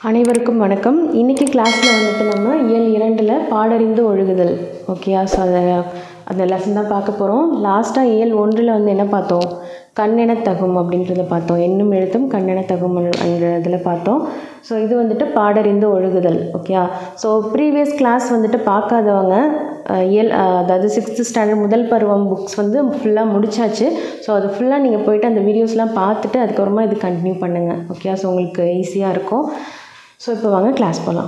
அனைவருக்கும் வணக்கம் இன்றைக்கி கிளாஸில் வந்துட்டு நம்ம இயல் இரண்டில் பாடறிந்து ஒழுகுதல் ஓகேயா ஸோ அதை அந்த லெசன் தான் பார்க்க போகிறோம் லாஸ்ட்டாக இயல் ஒன்றில் வந்து என்ன பார்த்தோம் கண்ணென தகும் அப்படின்றத பார்த்தோம் எண்ணும் எழுத்தும் கண்ணென தகும் என்ற இதில் பார்த்தோம் ஸோ இது வந்துட்டு பாடறிந்து ஒழுகுதல் ஓகேயா ஸோ ப்ரீவியஸ் கிளாஸ் வந்துட்டு பார்க்காதவங்க அஹ், இயல் அஹ், அதாவது சிக்ஸ்த்து ஸ்டாண்டர்ட் முதல் பருவம் புக்ஸ் வந்து ஃபுல்லாக முடிச்சாச்சு ஸோ அது ஃபுல்லாக நீங்கள் போயிட்டு அந்த வீடியோஸ்லாம் பார்த்துட்டு அதுக்கப்புறமா இது கண்டினியூ பண்ணுங்கள் ஓகே ஸோ உங்களுக்கு ஈஸியாக இருக்கும் ஸோ இப்போ வாங்க கிளாஸ் போகலாம்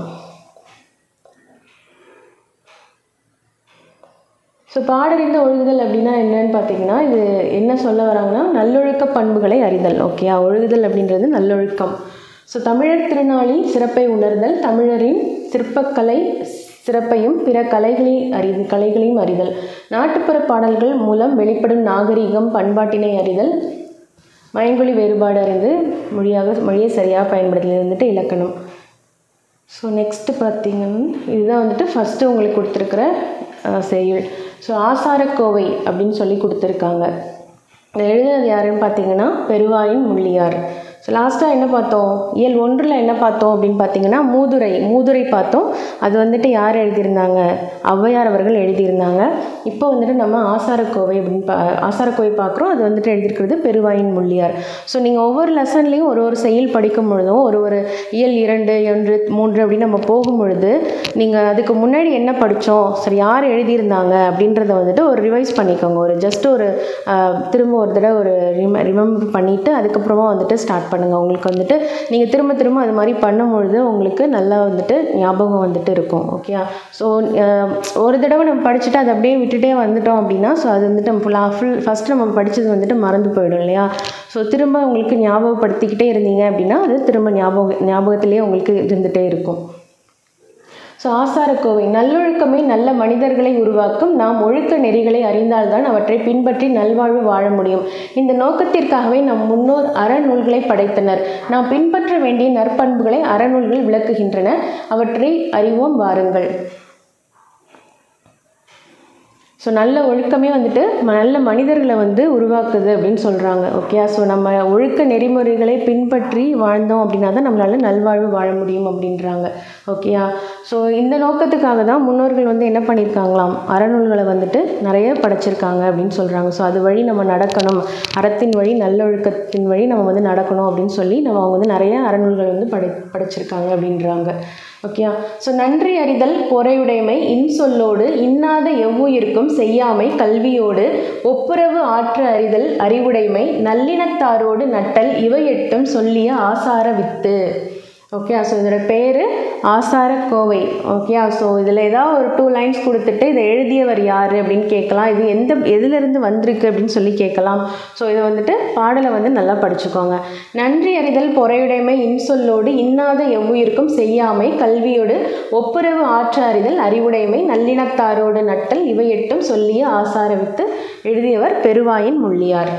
ஸோ பாடறிந்த ஒழுகுதல் அப்படின்னா என்னன்னு பார்த்தீங்கன்னா இது என்ன சொல்ல வராங்கன்னா நல்லொழுக்க பண்புகளை அறிதல் ஓகேயா ஒழுகுதல் அப்படின்றது நல்லொழுக்கம் ஸோ தமிழர் திருநாளின் சிறப்பை உணர்தல் தமிழரின் சிற்பக்கலை சிறப்பையும் பிற கலைகளை அறிது கலைகளையும் அறிதல் நாட்டுப்புற பாடல்கள் மூலம் வெளிப்படும் நாகரிகம் பண்பாட்டினை அறிதல் மயங்கொலி வேறுபாடு அறிந்து மொழியாக மொழியை சரியாக பயன்படுத்தல் இருந்துட்டு இலக்கணம் ஸோ நெக்ஸ்ட்டு பார்த்தீங்கன்னா இதுதான் வந்துட்டு ஃபஸ்ட்டு உங்களுக்கு கொடுத்துருக்குற அஹ், செய்யுள் ஸோ ஆசாரக்கோவை அப்படின்னு சொல்லி கொடுத்துருக்காங்க இதை எழுதினது யாருன்னு பார்த்தீங்கன்னா பெருவாயின் முள்ளியார் ஸோ லாஸ்ட்டாக என்ன பார்த்தோம் இயல் ஒன்றில் என்ன பார்த்தோம் அப்படின்னு பார்த்தீங்கன்னா மூதுரை மூதுரை பார்த்தோம் அது வந்துட்டு யார் எழுதியிருந்தாங்க ஔவையார் அவர்கள் எழுதியிருந்தாங்க இப்போ வந்துட்டு நம்ம ஆசாரக்கோவை அப்படின்னு பா ஆசாரக்கோவை பார்க்குறோம் அது வந்துட்டு எழுதியிருக்கிறது பெருவாயின் முள்ளியார் ஸோ நீங்கள் ஒவ்வொரு லெசன்லேயும் ஒரு ஒரு செயல் படிக்கும் பொழுதும் ஒரு ஒரு இயல் இரண்டு ஒன்று மூன்று அப்படின்னு நம்ம போகும் பொழுது நீங்கள் அதுக்கு முன்னாடி என்ன படித்தோம் சரி யார் எழுதியிருந்தாங்க அப்படின்றத வந்துட்டு ஒரு ரிவைஸ் பண்ணிக்கோங்க ஒரு ஜஸ்ட் ஒரு ஆஹ், திரும்ப ஒரு தடவை ஒரு ரிம ரிமெம்பர் பண்ணிவிட்டு அதுக்கப்புறமா வந்துட்டு ஸ்டார்ட் பண்ணுங்கள் உங்களுக்கு வந்துட்டு நீங்கள் திரும்ப திரும்ப அது மாதிரி பண்ணும்பொழுது உங்களுக்கு நல்லா வந்துட்டு ஞாபகம் வந்துட்டு இருக்கும் ஓகே ஸோ ஒரு தடவை நம்ம படிச்சுட்டு அதை அப்படியே விட்டுட்டே வந்துட்டோம் அப்படின்னா ஸோ அது வந்துட்டு நம்ம ஃபுல்லாக ஃபுல் ஃபஸ்ட்டு நம்ம படித்தது வந்துட்டு மறந்து போயிடும் இல்லையா ஸோ திரும்ப உங்களுக்கு ஞாபகப்படுத்திக்கிட்டே இருந்தீங்க அப்படின்னா அது திரும்ப ஞாபகம் ஞாபகத்திலேயே உங்களுக்கு இருந்துகிட்டே இருக்கும் ஸோ ஆசாரக்கோவை நல்லொழுக்கமே நல்ல மனிதர்களை உருவாக்கும் நாம் ஒழுக்க நெறிகளை அறிந்தால்தான் அவற்றை பின்பற்றி நல்வாழ்வு வாழ முடியும் இந்த நோக்கத்திற்காகவே நம் முன்னோர் அறநூல்களை படைத்தனர் நாம் பின்பற்ற வேண்டிய நற்பண்புகளை அறநூல்கள் விளக்குகின்றன அவற்றை அறிவோம் வாருங்கள் ஸோ நல்ல ஒழுக்கமே வந்துட்டு ம- நல்ல மனிதர்களை வந்து உருவாக்குது அப்படின்னு சொல்கிறாங்க ஓகே ஸோ நம்ம ஒழுக்க நெறிமுறைகளை பின்பற்றி வாழ்ந்தோம் அப்படின்னா தான் நம்மளால் நல்வாழ்வு வாழ முடியும் அப்படின்றாங்க ஓகேயா ஸோ இந்த நோக்கத்துக்காக தான் முன்னோர்கள் வந்து என்ன பண்ணியிருக்காங்களாம் அறநூல்களை வந்துட்டு நிறைய படைச்சிருக்காங்க அப்படின்னு சொல்கிறாங்க ஸோ அது வழி நம்ம நடக்கணும் அறத்தின் வழி நல்லொழுக்கத்தின் வழி நம்ம வந்து நடக்கணும் அப்படின்னு சொல்லி நம்ம அவங்க வந்து நிறைய அறநூல்கள் வந்து படை படைச்சிருக்காங்க அப்படின்றாங்க ஓகேயா ஸோ நன்றி அறிதல் பொறையுடைமை இன்சொல்லோடு இன்னாத எவ்வுயிருக்கும் செய்யாமை கல்வியோடு ஒப்புரவு ஆற்ற அறிதல் அறிவுடைமை நல்லினத்தாரோடு நட்டல் இவை எட்டும் சொல்லிய ஆசார வித்து ஓகே ஸோ இதோட பேர் ஆசாரக்கோவை ஓகே ஸோ இதில் ஏதாவது ஒரு டூ லைன்ஸ் கொடுத்துட்டு இதை எழுதியவர் யார் அப்படின்னு கேட்கலாம் இது எந்த எதிலிருந்து வந்திருக்கு அப்படின்னு சொல்லி கேட்கலாம் ஸோ இதை வந்துட்டு பாடலை வந்து நல்லா படிச்சுக்கோங்க நன்றி அறிதல் பொறையுடைமை இன்சொல்லோடு இன்னாத எவ்வுயிருக்கும் செய்யாமை கல்வியோடு ஒப்புரவு ஆற்ற அறிதல் அறிவுடைமை நல்லினத்தாரோடு நட்டல் இவை எட்டும் சொல்லிய ஆசாரவித்து எழுதியவர் பெருவாயின் முள்ளியார்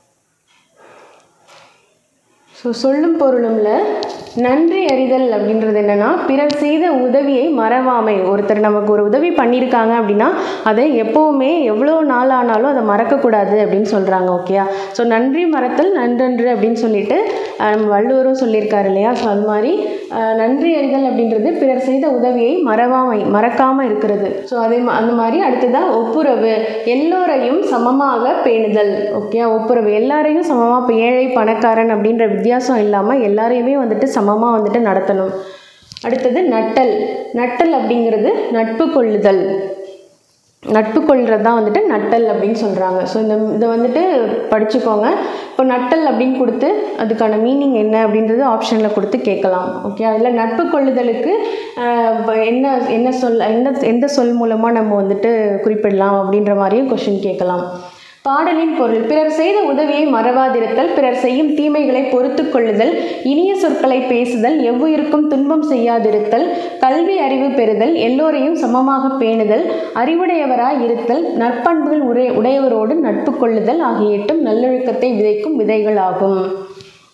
ஸோ சொல்லும் பொருளும்ல நன்றி அறிதல் அப்படின்றது என்னென்னா பிறர் செய்த உதவியை மறவாமை ஒருத்தர் நமக்கு ஒரு உதவி பண்ணியிருக்காங்க அப்படின்னா அதை எப்போவுமே எவ்வளோ நாள் ஆனாலும் அதை மறக்கக்கூடாது அப்படின்னு சொல்கிறாங்க ஓகேயா ஸோ நன்றி மறத்தல் நன்றன்று அப்படின்னு சொல்லிட்டு அஹ், நம்ம வள்ளுவரும் சொல்லியிருக்காரு இல்லையா ஸோ அது மாதிரி அஹ், நன்றி அறிதல் அப்படின்றது பிறர் செய்த உதவியை மறவாமை மறக்காமல் இருக்கிறது ஸோ அதே மா- அந்த மாதிரி அடுத்ததாக ஒப்புரவு எல்லோரையும் சமமாக பேணுதல் ஓகே ஒப்புரவு எல்லாரையும் சமமாக இப்போ ஏழை பணக்காரன் அப்படின்ற வித்தியாசம் இல்லாமல் எல்லாரையுமே வந்துட்டு சமமாக வந்துட்டு நடத்தணும் அடுத்தது நட்டல் நட்டல் அப்படிங்கிறது நட்பு கொள்ளுதல் நட்பு கொள்கிறது தான் வந்துட்டு நட்டல் அப்படின்னு சொல்கிறாங்க ஸோ இந்த இதை வந்துட்டு படிச்சுக்கோங்க இப்போ நட்டல் அப்படின்னு கொடுத்து அதுக்கான மீனிங் என்ன அப்படின்றது ஆப்ஷனில் கொடுத்து கேட்கலாம் ஓகே அதில் நட்பு கொள்ளுதலுக்கு ஆஹ், இப்ப என்ன என்ன சொல் என்ன எந்த சொல் மூலமாக நம்ம வந்துட்டு குறிப்பிடலாம் அப்படின்ற மாதிரியும் கொஷின் கேட்கலாம் பாடலின் பொருள் பிறர் செய்த உதவியை மறவாதிருத்தல் பிறர் செய்யும் தீமைகளை பொறுத்து கொள்ளுதல் இனிய சொற்களை பேசுதல் எவ்வுயிருக்கும் துன்பம் செய்யாதிருத்தல் கல்வி அறிவு பெறுதல் எல்லோரையும் சமமாக பேணுதல் அறிவுடையவராய் இருத்தல் நற்பண்புகள் உரை உடையவரோடு நட்பு கொள்ளுதல் ஆகிய எட்டும் நல்லொழுக்கத்தை விதைக்கும் விதைகள் ஆகும்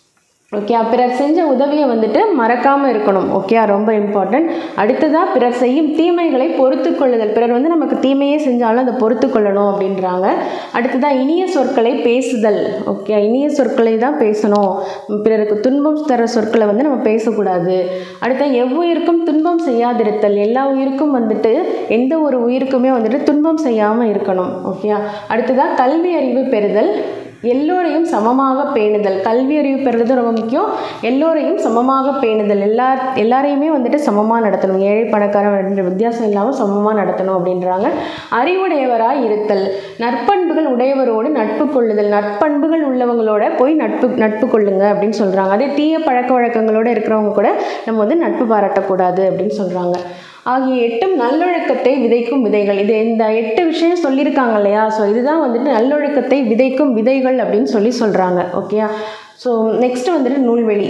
ஓகே பிறர் செஞ்ச உதவியை வந்துட்டு மறக்காமல் இருக்கணும் ஓகே ரொம்ப இம்பார்ட்டன்ட் அடுத்ததாக பிறர் செய்யும் தீமைகளை பொறுத்து கொள்ளுதல் பிறர் வந்து நமக்கு தீமையே செஞ்சாலும் அதை பொறுத்து கொள்ளணும் அப்படின்றாங்க அடுத்ததாக இனிய சொற்களை பேசுதல் ஓகே இனிய சொற்களை தான் பேசணும் பிறருக்கு துன்பம் தர சொற்களை வந்து நம்ம பேசக்கூடாது அடுத்த எவ்வுயிருக்கும் துன்பம் செய்யாதிருத்தல் எல்லா உயிருக்கும் வந்துட்டு எந்த ஒரு உயிருக்குமே வந்துட்டு துன்பம் செய்யாமல் இருக்கணும் ஓகே அடுத்ததாக கல்வி அறிவு பெறுதல் எல்லோரையும் சமமாக பேணுதல் கல்வி அறிவு பெறுறது ரொம்ப முக்கியம் எல்லோரையும் சமமாக பேணுதல் எல்லா எல்லாரையுமே வந்துட்டு சமமாக நடத்தணும் ஏழை பணக்காரன் என்ற வித்தியாசம் இல்லாமல் சமமாக நடத்தணும் அப்படின்றாங்க அறிவுடையவராய் இருத்தல் நற்பண்புகள் உடையவரோடு நட்பு கொள்ளுதல் நற்பண்புகள் உள்ளவங்களோட போய் நட்பு நட்பு கொள்ளுங்க அப்படின்னு சொல்கிறாங்க அதே தீய பழக்க வழக்கங்களோடு இருக்கிறவங்க கூட நம்ம வந்து நட்பு பாராட்டக்கூடாது அப்படின்னு சொல்கிறாங்க ஆகிய எட்டும் நல்லொழுக்கத்தை விதைக்கும் விதைகள் இது இந்த எட்டு விஷயம் சொல்லியிருக்காங்க இல்லையா ஸோ இதுதான் வந்துட்டு நல்லொழுக்கத்தை விதைக்கும் விதைகள் அப்படின்னு சொல்லி சொல்கிறாங்க ஓகேயா ஸோ நெக்ஸ்ட் வந்துட்டு நூல்வெளி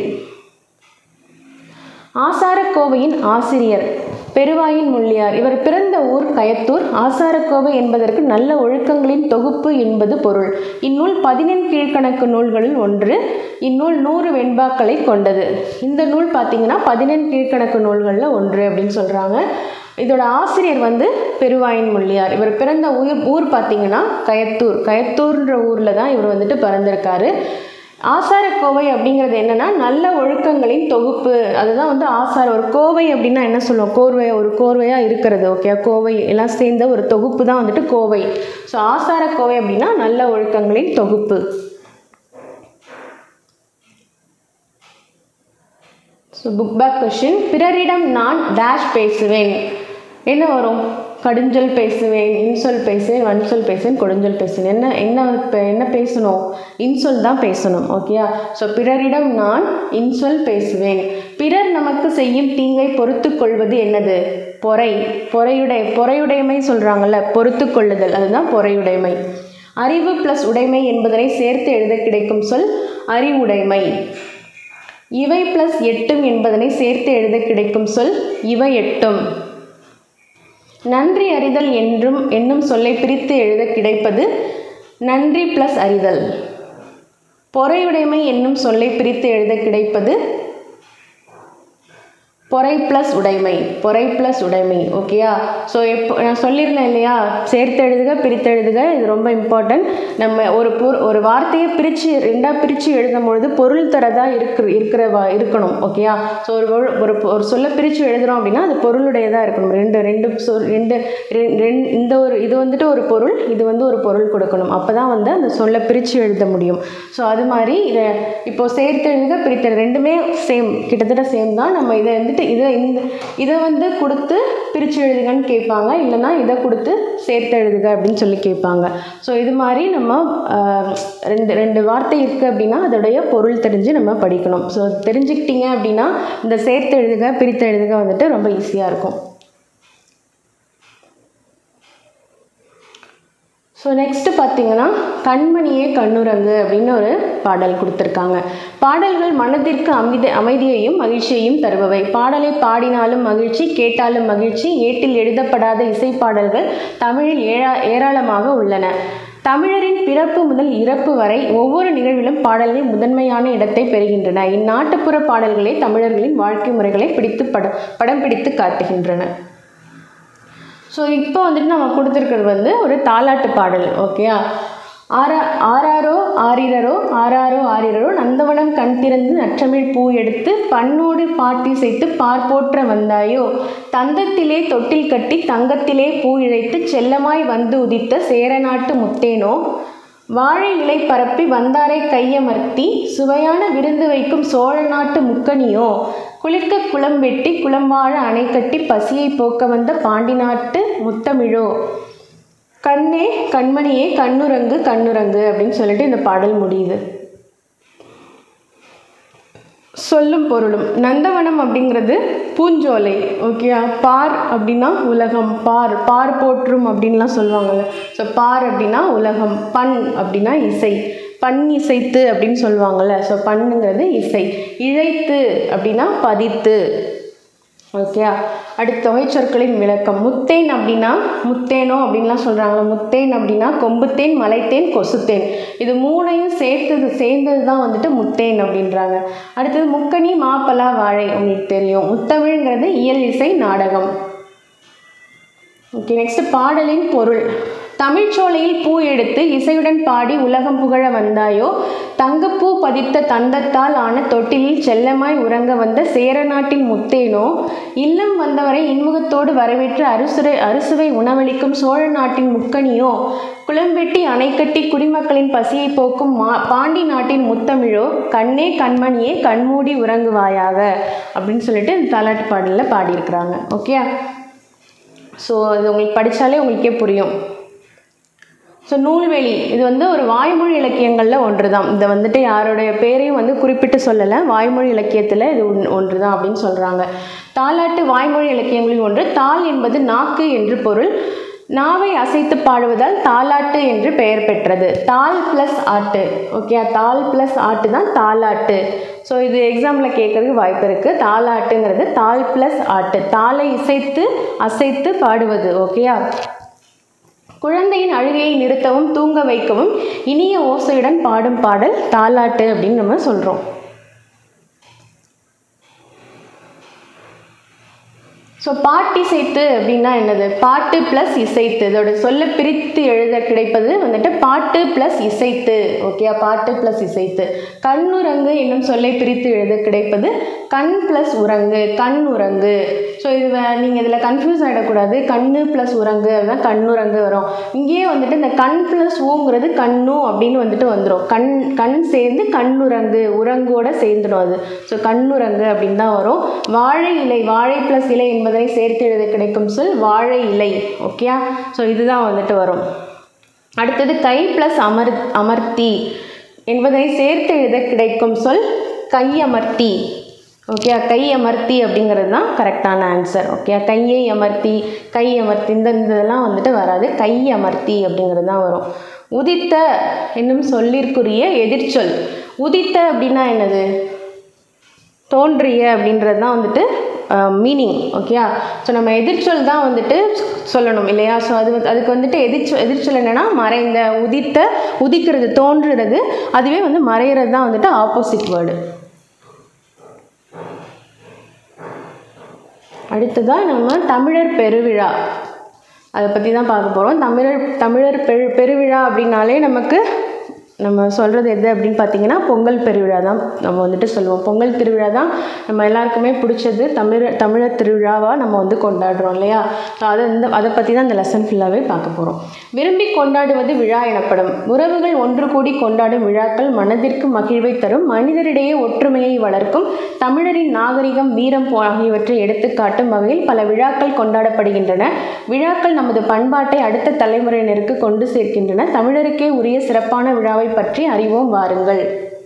ஆசாரக்கோவையின் ஆசிரியர் பெருவாயின் முள்ளியார் இவர் பிறந்த ஊர் கயத்தூர் ஆசாரக்கோவை என்பதற்கு நல்ல ஒழுக்கங்களின் தொகுப்பு என்பது பொருள் இந்நூல் பதினெண் கீழ்கணக்கு நூல்களில் ஒன்று இந்நூல் நூறு வெண்பாக்களை கொண்டது இந்த நூல் பார்த்தீங்கன்னா பதினெண் கீழ்கணக்கு நூல்களில் ஒன்று அப்படின்னு சொல்கிறாங்க இதோட ஆசிரியர் வந்து பெருவாயின் முள்ளியார் இவர் பிறந்த ஊர் ஊர் பார்த்தீங்கன்னா கயத்தூர் கயத்தூர்ன்ற ஊரில் தான் இவர் வந்துட்டு பிறந்திருக்காரு ஆசாரக்கோவை அப்படிங்கிறது என்னென்னா நல்ல ஒழுக்கங்களின் தொகுப்பு அதுதான் வந்து ஆசார ஒரு கோவை அப்படின்னா என்ன சொல்லுவோம் கோர்வை ஒரு கோர்வையாக இருக்கிறது ஓகே கோவை எல்லாம் சேர்ந்த ஒரு தொகுப்பு தான் வந்துட்டு கோவை ஸோ ஆசாரக்கோவை அப்படின்னா நல்ல ஒழுக்கங்களின் தொகுப்பு ஸோ புக் பேக் கொஷின் பிறரிடம் நான் டேஷ் பேசுவேன் என்ன வரும் கடுஞ்சொல் பேசுவேன் இன்சொல் பேசுவேன் வன்சொல் பேசுவேன் கொடுஞ்சொல் பேசுவேன் என்ன என்ன இப்போ என்ன பேசணும் இன்சொல் தான் பேசணும் ஓகேயா ஸோ பிறரிடம் நான் இன்சொல் பேசுவேன் பிறர் நமக்கு செய்யும் தீங்கை பொறுத்து கொள்வது என்னது பொறை பொறையுடை பொறையுடைமை சொல்கிறாங்கல்ல பொறுத்து கொள்ளுதல் அதுதான் பொறையுடைமை அறிவு ப்ளஸ் உடைமை என்பதனை சேர்த்து எழுத கிடைக்கும் சொல் அறிவுடைமை இவை ப்ளஸ் எட்டும் என்பதனை சேர்த்து எழுத கிடைக்கும் சொல் இவை எட்டும் நன்றி அறிதல் என்றும் என்னும் சொல்லை பிரித்து எழுத கிடைப்பது நன்றி ப்ளஸ் அறிதல் பொறையுடைமை என்னும் சொல்லை பிரித்து எழுத கிடைப்பது பொறை ப்ளஸ் உடைமை பொறை ப்ளஸ் உடைமை ஓகேயா ஸோ எப்போ நான் சொல்லியிருந்தேன் இல்லையா சேர்த்து எழுதுக பிரித்து எழுதுக இது ரொம்ப இம்பார்ட்டன்ட் நம்ம ஒரு பொரு ஒரு வார்த்தையை பிரித்து ரெண்டாக பிரித்து எழுதும் பொழுது பொருள் தரதா இருக்கிற இருக்கிற வா இருக்கணும் ஓகேயா ஸோ ஒரு பொருள் ஒரு ஒரு சொல்ல பிரித்து எழுதுகிறோம் அப்படின்னா அது பொருளுடையதாக இருக்கணும் ரெண்டு ரெண்டு சொல் ரெண்டு ரெ- ரெண் இந்த ஒரு இது வந்துட்டு ஒரு பொருள் இது வந்து ஒரு பொருள் கொடுக்கணும் அப்போ தான் வந்து அந்த சொல்லை பிரித்து எழுத முடியும் ஸோ அது மாதிரி இதை இப்போ சேர்த்து எழுதுக பிரித்து எழுதுக ரெண்டுமே சேம் கிட்டத்தட்ட சேம் தான் நம்ம இதை வந்துட்டு இதை இந்த இதை வந்து கொடுத்து பிரித்து எழுதுகன்னு கேட்பாங்க இல்லைன்னா இதை கொடுத்து சேர்த்து எழுதுக அப்படின்னு சொல்லி கேட்பாங்க ஸோ இது மாதிரி நம்ம ஆஹ், ரெண்டு ரெண்டு வார்த்தை இருக்குது அப்படின்னா அதோடைய பொருள் தெரிஞ்சு நம்ம படிக்கணும் ஸோ தெரிஞ்சுக்கிட்டீங்க அப்படின்னா இந்த சேர்த்து எழுதுக பிரித்து எழுதுக வந்துட்டு ரொம்ப ஈஸியாக இருக்கும் ஸோ நெக்ஸ்ட்டு பார்த்தீங்கன்னா கண்மணியே கண்ணுரங்கு அப்படின்னு ஒரு பாடல் கொடுத்துருக்காங்க பாடல்கள் மனதிற்கு அமைதி அமைதியையும் மகிழ்ச்சியையும் தருபவை பாடலை பாடினாலும் மகிழ்ச்சி கேட்டாலும் மகிழ்ச்சி ஏட்டில் எழுதப்படாத இசைப்பாடல்கள் தமிழில் ஏழா ஏராளமாக உள்ளன தமிழரின் பிறப்பு முதல் இறப்பு வரை ஒவ்வொரு நிகழ்விலும் பாடல்கள் முதன்மையான இடத்தை பெறுகின்றன இந்நாட்டுப்புற பாடல்களே தமிழர்களின் வாழ்க்கை முறைகளை பிடித்து படம் படம் பிடித்து காட்டுகின்றன ஸோ இப்போ வந்துட்டு நம்ம கொடுத்துருக்கிறது வந்து ஒரு தாலாட்டு பாடல் ஓகேயா ஆரா ஆராரோ ஆரிரரோ ஆராரோ ஆரிரரோ நந்தவனம் கண் திறந்து நற்றமிழ் பூ எடுத்து பண்ணோடு பாட்டி செய்து பார்ப்போற்ற வந்தாயோ தந்தத்திலே தொட்டில் கட்டி தங்கத்திலே பூ இழைத்து செல்லமாய் வந்து உதித்த சேரநாட்டு முத்தேனோ வாழை இலை பரப்பி வந்தாரை கையமர்த்தி சுவையான விருந்து வைக்கும் சோழ நாட்டு முக்கணியோ குளிக்க குளம் வெட்டி குளம் வாழ அணை கட்டி பசியை போக்க வந்த பாண்டி நாட்டு முத்தமிழோ கண்ணே கண்மணியே கண்ணுரங்கு கண்ணுரங்கு அப்படின்னு சொல்லிட்டு இந்த பாடல் முடியுது சொல்லும் பொருளும் நந்தவனம் அப்படிங்கிறது பூஞ்சோலை ஓகேயா பார் அப்படின்னா உலகம் பார் பார் போற்றும் அப்படின்லாம் சொல்லுவாங்கல்ல ஸோ பார் அப்படின்னா உலகம் பண் அப்படின்னா இசை பண் இசைத்து அப்படின்னு சொல்லுவாங்கல்ல ஸோ பண்ணுங்கிறது இசை இழைத்து அப்படின்னா பதித்து ஓகே அடுத்து தொகை சொற்களின் விளக்கம் முத்தேன் அப்படின்னா முத்தேனோ அப்படின்லாம் சொல்கிறாங்களா முத்தேன் அப்படின்னா கொம்புத்தேன் மலைத்தேன் கொசுத்தேன் இது மூணையும் சேர்த்தது சேர்ந்தது தான் வந்துட்டு முத்தேன் அப்படின்றாங்க அடுத்தது முக்கனி மாப்பலா வாழை உங்களுக்கு தெரியும் முத்தமிழ்ங்கிறது இயல் இசை நாடகம் ஓகே நெக்ஸ்ட் பாடலின் பொருள் தமிழ்ச்சோலையில் பூ எடுத்து இசையுடன் பாடி உலகம் புகழ வந்தாயோ தங்கப்பூ பதித்த தந்தத்தால் ஆன தொட்டிலில் செல்லமாய் உறங்க வந்த சேர நாட்டின் முத்தேனோ இல்லம் வந்தவரை இன்முகத்தோடு வரவேற்று அறுசுரை அறுசுவை உணவளிக்கும் சோழ நாட்டின் முக்கணியோ குளம்பெட்டி அணைக்கட்டி குடிமக்களின் பசியை போக்கும் மா பாண்டி நாட்டின் முத்தமிழோ கண்ணே கண்மணியே கண்மூடி உறங்குவாயாக அப்படின்னு சொல்லிட்டு இந்த தாலாட்டு பாடலில் பாடியிருக்கிறாங்க ஓகே ஸோ இது உங்களுக்கு படித்தாலே உங்களுக்கே புரியும் ஸோ நூல்வெளி இது வந்து ஒரு வாய்மொழி இலக்கியங்களில் ஒன்று தான் இதை வந்துட்டு யாருடைய பேரையும் வந்து குறிப்பிட்டு சொல்லலை வாய்மொழி இலக்கியத்தில் இது ஒன்று தான் அப்படின்னு சொல்கிறாங்க தாலாட்டு வாய்மொழி இலக்கியங்களில் ஒன்று தாள் என்பது நாக்கு என்று பொருள் நாவை அசைத்து பாடுவதால் தாலாட்டு என்று பெயர் பெற்றது தாள் ப்ளஸ் ஆட்டு ஓகே தாள் ப்ளஸ் ஆட்டு தான் தாலாட்டு ஸோ இது எக்ஸாமில் கேட்கறதுக்கு வாய்ப்பு இருக்குது தாலாட்டுங்கிறது தாள் ப்ளஸ் ஆட்டு தாளை இசைத்து அசைத்து பாடுவது ஓகேயா குழந்தையின் அழுகையை நிறுத்தவும் தூங்க வைக்கவும் இனிய ஓசையுடன் பாடும் பாடல் தாலாட்டு அப்படின்னு நம்ம சொல்கிறோம் ஸோ பாட்டிசைத்து அப்படின்னா என்னது பாட்டு ப்ளஸ் இசைத்து இதோட சொல்ல பிரித்து எழுத கிடைப்பது வந்துட்டு பாட்டு ப்ளஸ் இசைத்து ஓகேயா பாட்டு ப்ளஸ் இசைத்து கண்ணுரங்கு என்னும் சொல்லை பிரித்து எழுத கிடைப்பது கண் ப்ளஸ் உறங்கு கண் உறங்கு ஸோ இது நீங்கள் இதில் கன்ஃபியூஸ் ஆகிடக்கூடாது கண்ணு ப்ளஸ் உறங்கு அதுதான் கண்ணுரங்கு வரும் இங்கேயே வந்துட்டு இந்த கண் ப்ளஸ் ஊங்கிறது கண்ணு அப்படின்னு வந்துட்டு வந்துடும் கண் கண் சேர்ந்து கண்ணுரங்கு உறங்கோட சேர்ந்துடும் அது ஸோ கண்ணுரங்கு அப்படின்னு தான் வரும் வாழை இலை வாழை ப்ளஸ் இலை என்பதனை சேர்த்து எழுத கிடைக்கும் சொல் வாழை இலை ஓகேயா ஸோ இதுதான் வந்துட்டு வரும் அடுத்தது கை ப்ளஸ் அமர் அமர்த்தி என்பதை சேர்த்து எழுத கிடைக்கும் சொல் கையமர்த்தி ஓகே கை அமர்த்தி அப்படிங்கிறது தான் கரெக்டான ஆன்சர் ஓகே கையை அமர்த்தி கை அமர்த்தி இந்த இந்த இதெல்லாம் வந்துட்டு வராது கை அமர்த்தி அப்படிங்கிறது தான் வரும் உதித்த என்னும் சொல்லிற்குரிய எதிர்ச்சொல் உதித்த அப்படின்னா என்னது தோன்றிய அப்படின்றது தான் வந்துட்டு மீனிங் ஓகேயா ஸோ நம்ம எதிர்ச்சொல் தான் வந்துட்டு சொல்லணும் இல்லையா ஸோ அது வந்து- அதுக்கு வந்துட்டு எதிர்ச்சொல் எதிர்ச்சொல் என்னென்னா மறைந்த உதித்த உதிக்கிறது தோன்றுறது அதுவே வந்து மறையிறது தான் வந்துட்டு ஆப்போசிட் வேர்டு அடுத்ததாக நம்ம தமிழர் பெருவிழா அதை பற்றி தான் பார்க்க போகிறோம் தமிழர் தமிழர் பெரு பெருவிழா அப்படின்னாலே நமக்கு நம்ம சொல்கிறது எது அப்படின்னு பார்த்தீங்கன்னா பொங்கல் பெருவிழா தான் நம்ம வந்துட்டு சொல்லுவோம் பொங்கல் திருவிழா தான் நம்ம எல்லாருக்குமே பிடிச்சது தமிழர் தமிழர் திருவிழாவாக நம்ம வந்து கொண்டாடுறோம் இல்லையா ஸோ அதை இந்த அதை பற்றி தான் இந்த லெசன் ஃபுல்லாகவே பார்க்க போகிறோம் விரும்பி கொண்டாடுவது விழா எனப்படும் உறவுகள் ஒன்று கூடி கொண்டாடும் விழாக்கள் மனதிற்கு மகிழ்வை தரும் மனிதரிடையே ஒற்றுமையை வளர்க்கும் தமிழரின் நாகரிகம் வீரம் போ- ஆகியவற்றை எடுத்துக்காட்டும் வகையில் பல விழாக்கள் கொண்டாடப்படுகின்றன விழாக்கள் நமது பண்பாட்டை அடுத்த தலைமுறையினருக்கு கொண்டு சேர்க்கின்றன தமிழருக்கே உரிய சிறப்பான விழாவை பற்றி அறிவோம் வாருங்கள்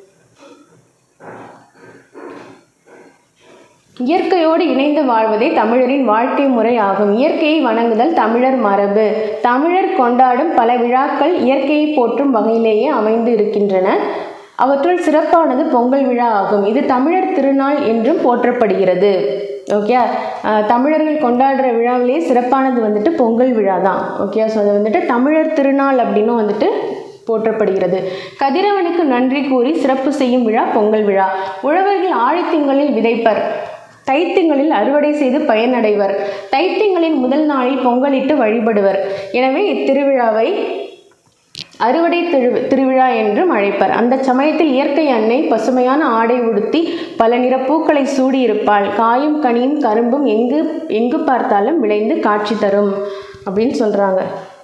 இயற்கையோடு இணைந்து வாழ்வதே தமிழரின் வாழ்க்கை முறை ஆகும் இயற்கையை வணங்குதல் தமிழர் மரபு தமிழர் கொண்டாடும் பல விழாக்கள் இயற்கையை போற்றும் வகையிலேயே அமைந்து இருக்கின்றன அவற்றுள் சிறப்பானது பொங்கல் விழா ஆகும் இது தமிழர் திருநாள் என்றும் போற்றப்படுகிறது ஓகே தமிழர்கள் கொண்டாடுற விழாவிலேயே சிறப்பானது வந்துட்டு பொங்கல் விழா தான் ஓகே ஸோ அது வந்துட்டு தமிழர் திருநாள் அப்படின்னு வந்துட்டு போற்றப்படுகிறது கதிரவனுக்கு நன்றி கூறி சிறப்பு செய்யும் விழா பொங்கல் விழா உழவர்கள் ஆழித்திங்களில் விதைப்பர் தைத்திங்களில் அறுவடை செய்து பயனடைவர் தைத்திங்களின் முதல் நாளில் பொங்கலிட்டு வழிபடுவர் எனவே இத்திருவிழாவை அறுவடை திரு திருவிழா என்றும் அழைப்பர் அந்த சமயத்தில் இயற்கை அன்னை பசுமையான ஆடை உடுத்தி பல நிற பூக்களை சூடியிருப்பாள் காயும் கனியும் கரும்பும் எங்கு எங்கு பார்த்தாலும் விளைந்து காட்சி தரும் அப்படின்னு சொல்கிறாங்க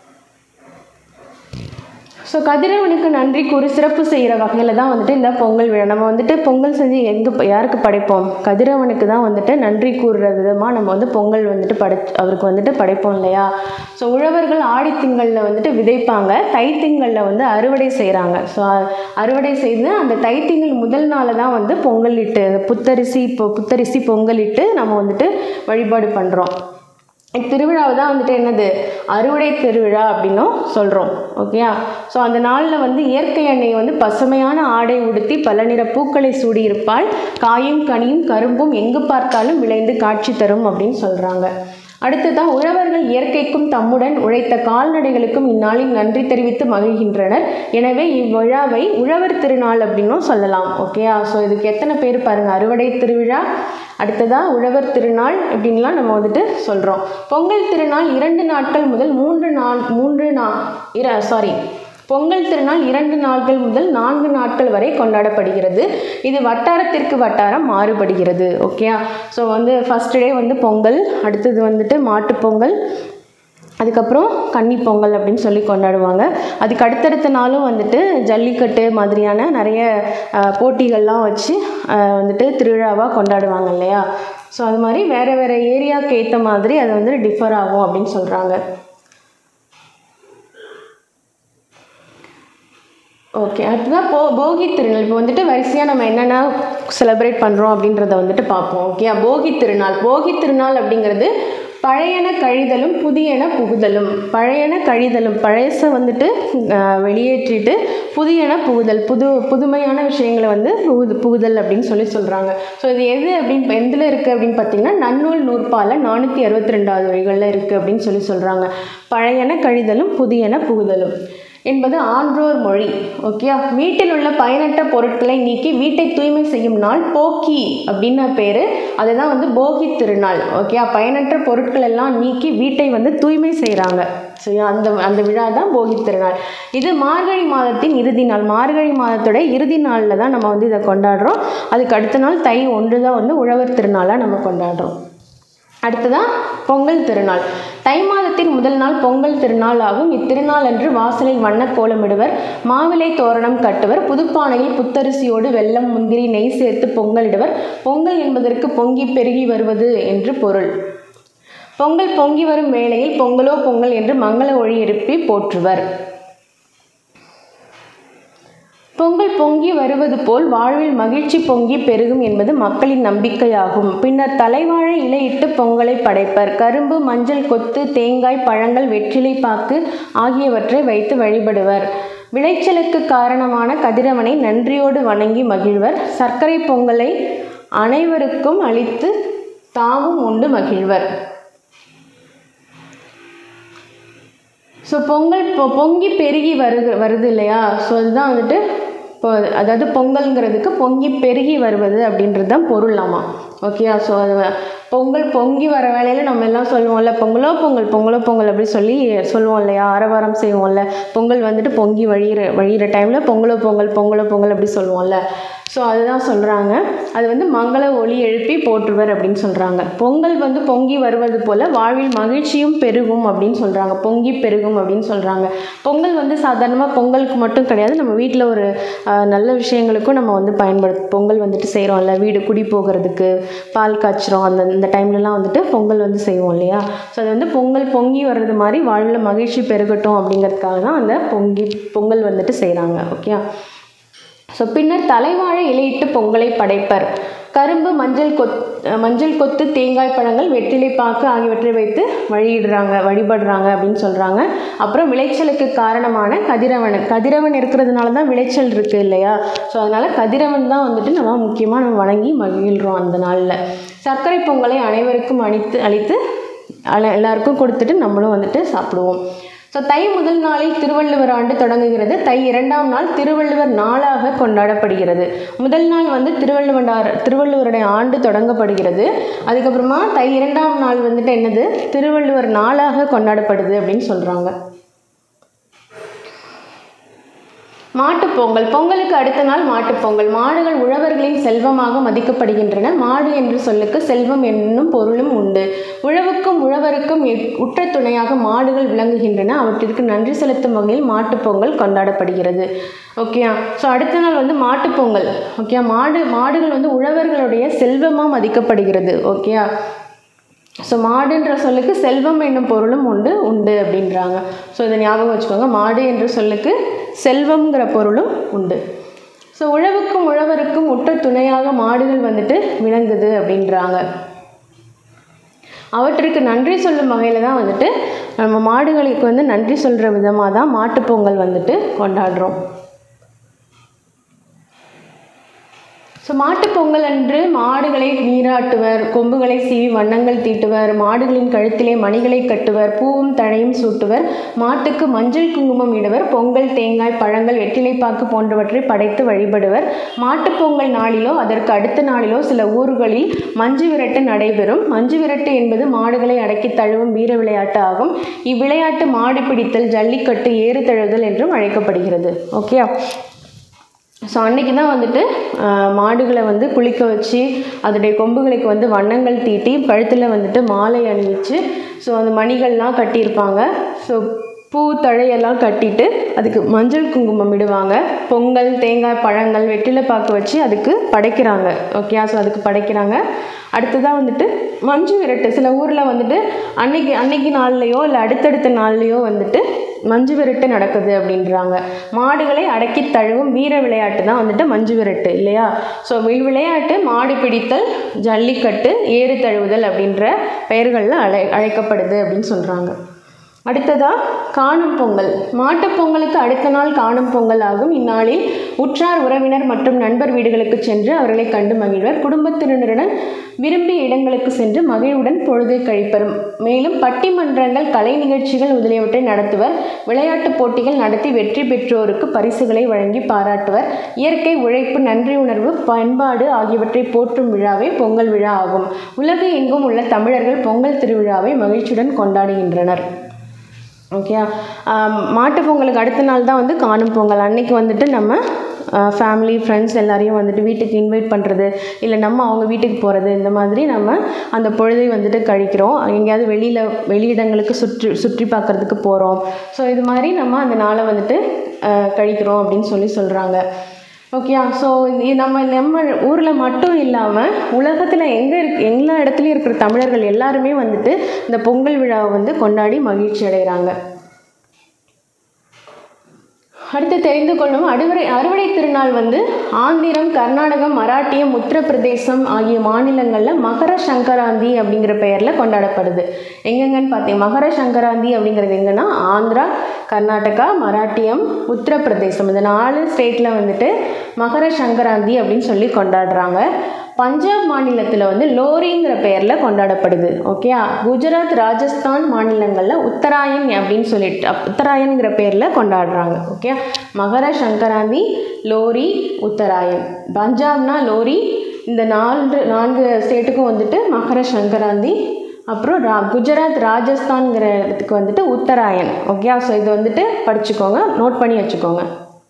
ஸோ கதிரவனுக்கு நன்றி கூறி சிறப்பு செய்கிற வகையில் தான் வந்துட்டு இந்த பொங்கல் விழா நம்ம வந்துட்டு பொங்கல் செஞ்சு எங்கே யாருக்கு படைப்போம் கதிரவனுக்கு தான் வந்துட்டு நன்றி கூறுற விதமாக நம்ம வந்து பொங்கல் வந்துட்டு படை அவருக்கு வந்துட்டு படைப்போம் இல்லையா ஸோ உழவர்கள் ஆடித்திங்களில் வந்துட்டு விதைப்பாங்க தைத்திங்களில் வந்து அறுவடை செய்கிறாங்க ஸோ அறுவடை செய்து அந்த தைத்திங்கள் முதல் நாளை தான் வந்து பொங்கல் இட்டு அந்த புத்தரிசி இப்போ புத்தரிசி பொங்கலிட்டு நம்ம வந்துட்டு வழிபாடு பண்ணுறோம் திருவிழாவை தான் வந்துட்டு என்னது அறுவடை திருவிழா அப்படின்னும் சொல்கிறோம் ஓகேயா ஸோ அந்த நாளில் வந்து இயற்கை அன்னை வந்து பசுமையான ஆடை உடுத்தி பல நிற பூக்களை சூடியிருப்பாள் காயும் கனியும் கரும்பும் எங்கு பார்த்தாலும் விளைந்து காட்சி தரும் அப்படின்னு சொல்கிறாங்க அடுத்ததான் உழவர்கள் இயற்கைக்கும் தம்முடன் உழைத்த கால்நடைகளுக்கும் இந்நாளில் நன்றி தெரிவித்து மகிழ்கின்றனர் எனவே இவ்விழாவை உழவர் திருநாள் அப்படின்னும் சொல்லலாம் ஓகேயா ஸோ இதுக்கு எத்தனை பேர் பாருங்கள் அறுவடை திருவிழா அடுத்ததாக உழவர் திருநாள் இப்படின்லாம் நம்ம வந்துட்டு சொல்கிறோம் பொங்கல் திருநாள் இரண்டு நாட்கள் முதல் மூன்று நாள் மூன்று நா இர சாரி பொங்கல் திருநாள் இரண்டு நாட்கள் முதல் நான்கு நாட்கள் வரை கொண்டாடப்படுகிறது இது வட்டாரத்திற்கு வட்டாரம் மாறுபடுகிறது ஓகேயா ஸோ வந்து ஃபஸ்ட் டே வந்து பொங்கல் அடுத்தது வந்துட்டு மாட்டுப் பொங்கல் அதுக்கப்புறம் கன்னி பொங்கல் அப்படின்னு சொல்லி கொண்டாடுவாங்க அதுக்கு அடுத்தடுத்த நாளும் வந்துட்டு ஜல்லிக்கட்டு மாதிரியான நிறைய அஹ், போட்டிகள்லாம் வச்சு அஹ், வந்துட்டு திருவிழாவாக கொண்டாடுவாங்க இல்லையா ஸோ அது மாதிரி வேறு வேறு ஏரியாவுக்கு ஏற்ற மாதிரி அது வந்து டிஃபர் ஆகும் அப்படின்னு சொல்கிறாங்க ஓகே அடுத்ததான் போ போகி திருநாள் இப்போ வந்துட்டு வரிசையாக நம்ம என்னென்ன செலிப்ரேட் பண்ணுறோம் அப்படின்றத வந்துட்டு பார்ப்போம் ஓகே போகி திருநாள் போகி திருநாள் அப்படிங்கிறது பழையன கழிதலும் புதியன புகுதலும் பழையன கழிதலும் பழச வந்துட்டு ஆஹ், வெளியேற்றிட்டு புதியன புகுதல் புது புதுமையான விஷயங்களை வந்து புகுது புகுதல் அப்படின்னு சொல்லி சொல்கிறாங்க ஸோ இது எது அப்படின்னு எதில் இருக்குது அப்படின்னு பார்த்தீங்கன்னா நன்னூல் நூற்பால நானூற்றி அறுபத்தி ரெண்டாவது வரிகளில் இருக்குது அப்படின்னு சொல்லி சொல்கிறாங்க பழையன கழிதலும் புதியன புகுதலும் என்பது ஆன்றோர் மொழி ஓகே வீட்டில் உள்ள பயனற்ற பொருட்களை நீக்கி வீட்டை தூய்மை செய்யும் நாள் போக்கி அப்படின்னு பேர் அதுதான் வந்து போகி திருநாள் ஓகே பயனற்ற பொருட்கள் எல்லாம் நீக்கி வீட்டை வந்து தூய்மை செய்கிறாங்க சரியா அந்த அந்த விழா தான் போகி திருநாள் இது மார்கழி மாதத்தின் இறுதி நாள் மார்கழி மாதத்தோட இறுதி நாளில் தான் நம்ம வந்து இதை கொண்டாடுறோம் அதுக்கு அடுத்த நாள் தை ஒன்று தான் வந்து உழவர் திருநாளாக நம்ம கொண்டாடுறோம் அடுத்ததான் பொங்கல் திருநாள் தை மாதத்தின் முதல் நாள் பொங்கல் திருநாள் ஆகும் இத்திருநாள் அன்று வாசலில் வண்ண கோலமிடுவர் மாவிலை தோரணம் கட்டுவர் புதுப்பானையில் புத்தரிசியோடு வெல்லம் முந்திரி நெய் சேர்த்து பொங்கலிடுவர் பொங்கல் என்பதற்கு பொங்கி பெருகி வருவது என்று பொருள் பொங்கல் பொங்கி வரும் வேளையில் பொங்கலோ பொங்கல் என்று மங்கள ஒளி எழுப்பி போற்றுவர் பொங்கல் பொங்கி வருவது போல் வாழ்வில் மகிழ்ச்சி பொங்கி பெருகும் என்பது மக்களின் நம்பிக்கையாகும் பின்னர் தலைவாழை இலையிட்டு பொங்கலை படைப்பர் கரும்பு மஞ்சள் கொத்து தேங்காய் பழங்கள் வெற்றிலை பாக்கு ஆகியவற்றை வைத்து வழிபடுவர் விளைச்சலுக்கு காரணமான கதிரவனை நன்றியோடு வணங்கி மகிழ்வர் சர்க்கரை பொங்கலை அனைவருக்கும் அளித்து தாமும் உண்டு மகிழ்வர் ஸோ பொங்கல் பொ பொங்கி பெருகி வருது வருது இல்லையா ஸோ அதுதான் வந்துட்டு இப்போ அதாவது பொங்கல்ங்கிறதுக்கு பொங்கி பெருகி வருவது அப்படின்றது தான் பொருளாமா ஓகேயா ஸோ அது பொங்கல் பொங்கி வர வேலையில் நம்ம எல்லாம் சொல்லுவோம்ல பொங்கலோ பொங்கல் பொங்கலோ பொங்கல் அப்படி சொல்லி சொல்லுவோம் இல்லையா ஆரவாரம் செய்வோம்ல பொங்கல் வந்துட்டு பொங்கி வழியிற வழியிற டைமில் பொங்கலோ பொங்கல் பொங்கலோ பொங்கல் அப்படி சொல்லுவோம்ல ஸோ அதுதான் சொல்கிறாங்க அது வந்து மங்கள ஒளி எழுப்பி போற்றுவர் அப்படின்னு சொல்கிறாங்க பொங்கல் வந்து பொங்கி வருவது போல் வாழ்வில் மகிழ்ச்சியும் பெருகும் அப்படின்னு சொல்கிறாங்க பொங்கி பெருகும் அப்படின்னு சொல்கிறாங்க பொங்கல் வந்து சாதாரணமாக பொங்கலுக்கு மட்டும் கிடையாது நம்ம வீட்டில் ஒரு ஆஹ், நல்ல விஷயங்களுக்கும் நம்ம வந்து பயன்படுத்து பொங்கல் வந்துட்டு செய்கிறோம்ல வீடு குடி போகிறதுக்கு பால் காய்ச்சுறோம் அந்த இந்த டைம்லலாம் வந்துட்டு பொங்கல் வந்து செய்வோம் இல்லையா ஸோ அது வந்து பொங்கல் பொங்கி வர்றது மாதிரி வாழ்வில் மகிழ்ச்சி பெருகட்டும் அப்படிங்கிறதுக்காக தான் அந்த பொங்கி பொங்கல் வந்துட்டு செய்கிறாங்க ஓகே ஸோ பின்னர் தலைவாழை இலையிட்டு பொங்கலை படைப்பர் கரும்பு மஞ்சள் கொத் மஞ்சள் கொத்து தேங்காய் பழங்கள் வெற்றிலை பாக்கு ஆகியவற்றை வைத்து வழியிடுறாங்க வழிபடுறாங்க அப்படின்னு சொல்கிறாங்க அப்புறம் விளைச்சலுக்கு காரணமான கதிரவன் கதிரவன் இருக்கிறதுனால தான் விளைச்சல் இருக்குது இல்லையா ஸோ அதனால் கதிரவன் தான் வந்துட்டு நம்ம முக்கியமாக நம்ம வணங்கி மகிழ்கிறோம் அந்த நாளில் சர்க்கரை பொங்கலை அனைவருக்கும் அளித்து அளித்து அல- எல்லாருக்கும் கொடுத்துட்டு நம்மளும் வந்துட்டு சாப்பிடுவோம் ஸோ தை முதல் நாளில் திருவள்ளுவர் ஆண்டு தொடங்குகிறது தை இரண்டாம் நாள் திருவள்ளுவர் நாளாக கொண்டாடப்படுகிறது முதல் நாள் வந்து திருவள்ளுவனார் திருவள்ளுவருடைய ஆண்டு தொடங்கப்படுகிறது அதுக்கப்புறமா தை இரண்டாம் நாள் வந்துட்டு என்னது திருவள்ளுவர் நாளாக கொண்டாடப்படுது அப்படின்னு சொல்கிறாங்க மாட்டுப் பொங்கல் பொங்கலுக்கு அடுத்த நாள் மாட்டுப் பொங்கல் மாடுகள் உழவர்களின் செல்வமாக மதிக்கப்படுகின்றன மாடு என்ற சொல்லுக்கு செல்வம் என்னும் பொருளும் உண்டு உழவுக்கும் உழவருக்கும் எ- உற்ற துணையாக மாடுகள் விளங்குகின்றன அவற்றிற்கு நன்றி செலுத்தும் வகையில் மாட்டுப் பொங்கல் கொண்டாடப்படுகிறது ஓகேயா ஸோ அடுத்த நாள் வந்து மாட்டுப் பொங்கல் ஓகே மாடு மாடுகள் வந்து உழவர்களுடைய செல்வமாக மதிக்கப்படுகிறது ஓகேயா ஸோ மாடுன்ற சொல்லுக்கு செல்வம் என்னும் பொருளும் உண்டு உண்டு அப்படின்றாங்க ஸோ இதை ஞாபகம் வச்சுக்கோங்க மாடு என்ற சொல்லுக்கு செல்வம்ங்கிற பொருளும் உண்டு ஸோ உழவுக்கும் உழவருக்கும் உற்ற துணையாக மாடுகள் வந்துட்டு விளங்குது அப்படின்றாங்க அவற்றிற்கு நன்றி சொல்லும் வகையில் தான் வந்துட்டு நம்ம மாடுகளுக்கு வந்து நன்றி சொல்கிற விதமாக தான் மாட்டுப் பொங்கல் வந்துட்டு கொண்டாடுறோம் ஸோ மாட்டுப் பொங்கல் அன்று மாடுகளை நீராட்டுவர் கொம்புகளை சீவி வண்ணங்கள் தீட்டுவர் மாடுகளின் கழுத்திலே மணிகளை கட்டுவர் பூவும் தழையும் சூட்டுவர் மாட்டுக்கு மஞ்சள் குங்குமம் இடுவர் பொங்கல் தேங்காய் பழங்கள் வெற்றிலைப்பாக்கு போன்றவற்றை படைத்து வழிபடுவர் மாட்டுப் பொங்கல் நாளிலோ அதற்கு அடுத்த நாளிலோ சில ஊர்களில் மஞ்சு விரட்டு நடைபெறும் மஞ்சு விரட்டு என்பது மாடுகளை அடக்கி தழுவும் வீர விளையாட்டு ஆகும் இவ்விளையாட்டு மாடு பிடித்தல் ஜல்லிக்கட்டு ஏறு தழுவுதல் என்றும் அழைக்கப்படுகிறது ஓகே ஸோ அன்னைக்கு தான் வந்துட்டு ஆஹ், மாடுகளை வந்து குளிக்க வச்சு அதோடைய கொம்புகளுக்கு வந்து வண்ணங்கள் தீட்டி கழுத்தில் வந்துட்டு மாலை அணிவிச்சு ஸோ அந்த மணிகள்லாம் கட்டியிருப்பாங்க ஸோ பூ தழையெல்லாம் கட்டிட்டு அதுக்கு மஞ்சள் குங்குமம் இடுவாங்க பொங்கல் தேங்காய் பழங்கள் வெற்றிலை பாக்கு வச்சு அதுக்கு படைக்கிறாங்க ஓகே ஸோ அதுக்கு படைக்கிறாங்க அடுத்ததாக வந்துட்டு மஞ்சு விரட்டு சில ஊரில் வந்துட்டு அன்னைக்கு அன்னைக்கு நாள்லையோ இல்லை அடுத்தடுத்த நாள்லையோ வந்துட்டு மஞ்சு விரட்டு நடக்குது அப்படின்றாங்க மாடுகளை அடக்கி தழுவும் வீர விளையாட்டு தான் வந்துட்டு மஞ்சு விரட்டு இல்லையா ஸோ விளையாட்டு மாடு பிடித்தல் ஜல்லிக்கட்டு ஏறு தழுவுதல் அப்படின்ற பெயர்களில் அழை அழைக்கப்படுது அப்படின்னு சொல்கிறாங்க அடுத்ததா காணும் பொங்கல் மாட்டுப் பொங்கலுக்கு அடுத்த நாள் காணும் பொங்கல் ஆகும் இந்நாளில் உற்றார் உறவினர் மற்றும் நண்பர் வீடுகளுக்கு சென்று அவர்களை கண்டு மகிழ்வர் குடும்பத்தினருடன் விரும்பிய இடங்களுக்கு சென்று மகிழ்வுடன் பொழுதை கழிப்பர் மேலும் பட்டிமன்றங்கள் கலை நிகழ்ச்சிகள் முதலியவற்றை நடத்துவர் விளையாட்டுப் போட்டிகள் நடத்தி வெற்றி பெற்றோருக்கு பரிசுகளை வழங்கி பாராட்டுவர் இயற்கை உழைப்பு நன்றி உணர்வு பண்பாடு ஆகியவற்றை போற்றும் விழாவே பொங்கல் விழா ஆகும் உலகு எங்கும் உள்ள தமிழர்கள் பொங்கல் திருவிழாவை மகிழ்ச்சியுடன் கொண்டாடுகின்றனர் ஓகே மாட்டுப் பொங்கலுக்கு அடுத்த நாள் தான் வந்து காணும் பொங்கல் அன்னைக்கு வந்துட்டு நம்ம ஃபேமிலி ஃப்ரெண்ட்ஸ் எல்லாரையும் வந்துட்டு வீட்டுக்கு இன்வைட் பண்ணுறது இல்லை நம்ம அவங்க வீட்டுக்கு போகிறது இந்த மாதிரி நம்ம அந்த பொழுதை வந்துட்டு கழிக்கிறோம் எங்கேயாவது வெளியில் வெளியிடங்களுக்கு சுற்றி சுற்றி பார்க்குறதுக்கு போகிறோம் ஸோ இது மாதிரி நம்ம அந்த நாளை வந்துட்டு ஆஹ், கழிக்கிறோம் அப்படின்னு சொல்லி சொல்கிறாங்க ஓகேயா ஸோ நம்ம நம்ம ஊரில் மட்டும் இல்லாமல் உலகத்தில் எங்கே இருக்கு எல்லா இடத்துலையும் இருக்கிற தமிழர்கள் எல்லாருமே வந்துட்டு இந்த பொங்கல் விழாவை வந்து கொண்டாடி மகிழ்ச்சி அடைகிறாங்க அடுத்து தெரிந்து கொள்ளும் அறுவடை அறுவடை திருநாள் வந்து ஆந்திரம் கர்நாடகம் மராட்டியம் உத்தரப்பிரதேசம் ஆகிய மாநிலங்களில் மகர சங்கராந்தி அப்படிங்கிற பெயரில் கொண்டாடப்படுது எங்கெங்கன்னு பார்த்தீங்க மகர சங்கராந்தி அப்படிங்கிறது எங்கன்னா ஆந்திரா கர்நாடகா மராட்டியம் உத்தரப்பிரதேசம் இந்த நாலு ஸ்டேட்டில் வந்துட்டு மகர சங்கராந்தி அப்படின்னு சொல்லி கொண்டாடுறாங்க பஞ்சாப் மாநிலத்தில் வந்து லோரிங்கிற பெயரில் கொண்டாடப்படுது ஓகே குஜராத் ராஜஸ்தான் மாநிலங்களில் உத்தராயன் அப்படின்னு சொல்லிட்டு அப்- உத்தராயன்கிற பேரில் கொண்டாடுறாங்க ஓகே மகர சங்கராந்தி லோரி உத்தராயன் பஞ்சாப்னா லோரி இந்த நான்கு நான்கு ஸ்டேட்டுக்கும் வந்துட்டு மகர சங்கராந்தி அப்புறம் ரா குஜராத் ராஜஸ்தான்ங்கிற இடத்துக்கு வந்துட்டு உத்தராயன் ஓகே ஸோ இது வந்துட்டு படிச்சுக்கோங்க நோட் பண்ணி வச்சுக்கோங்க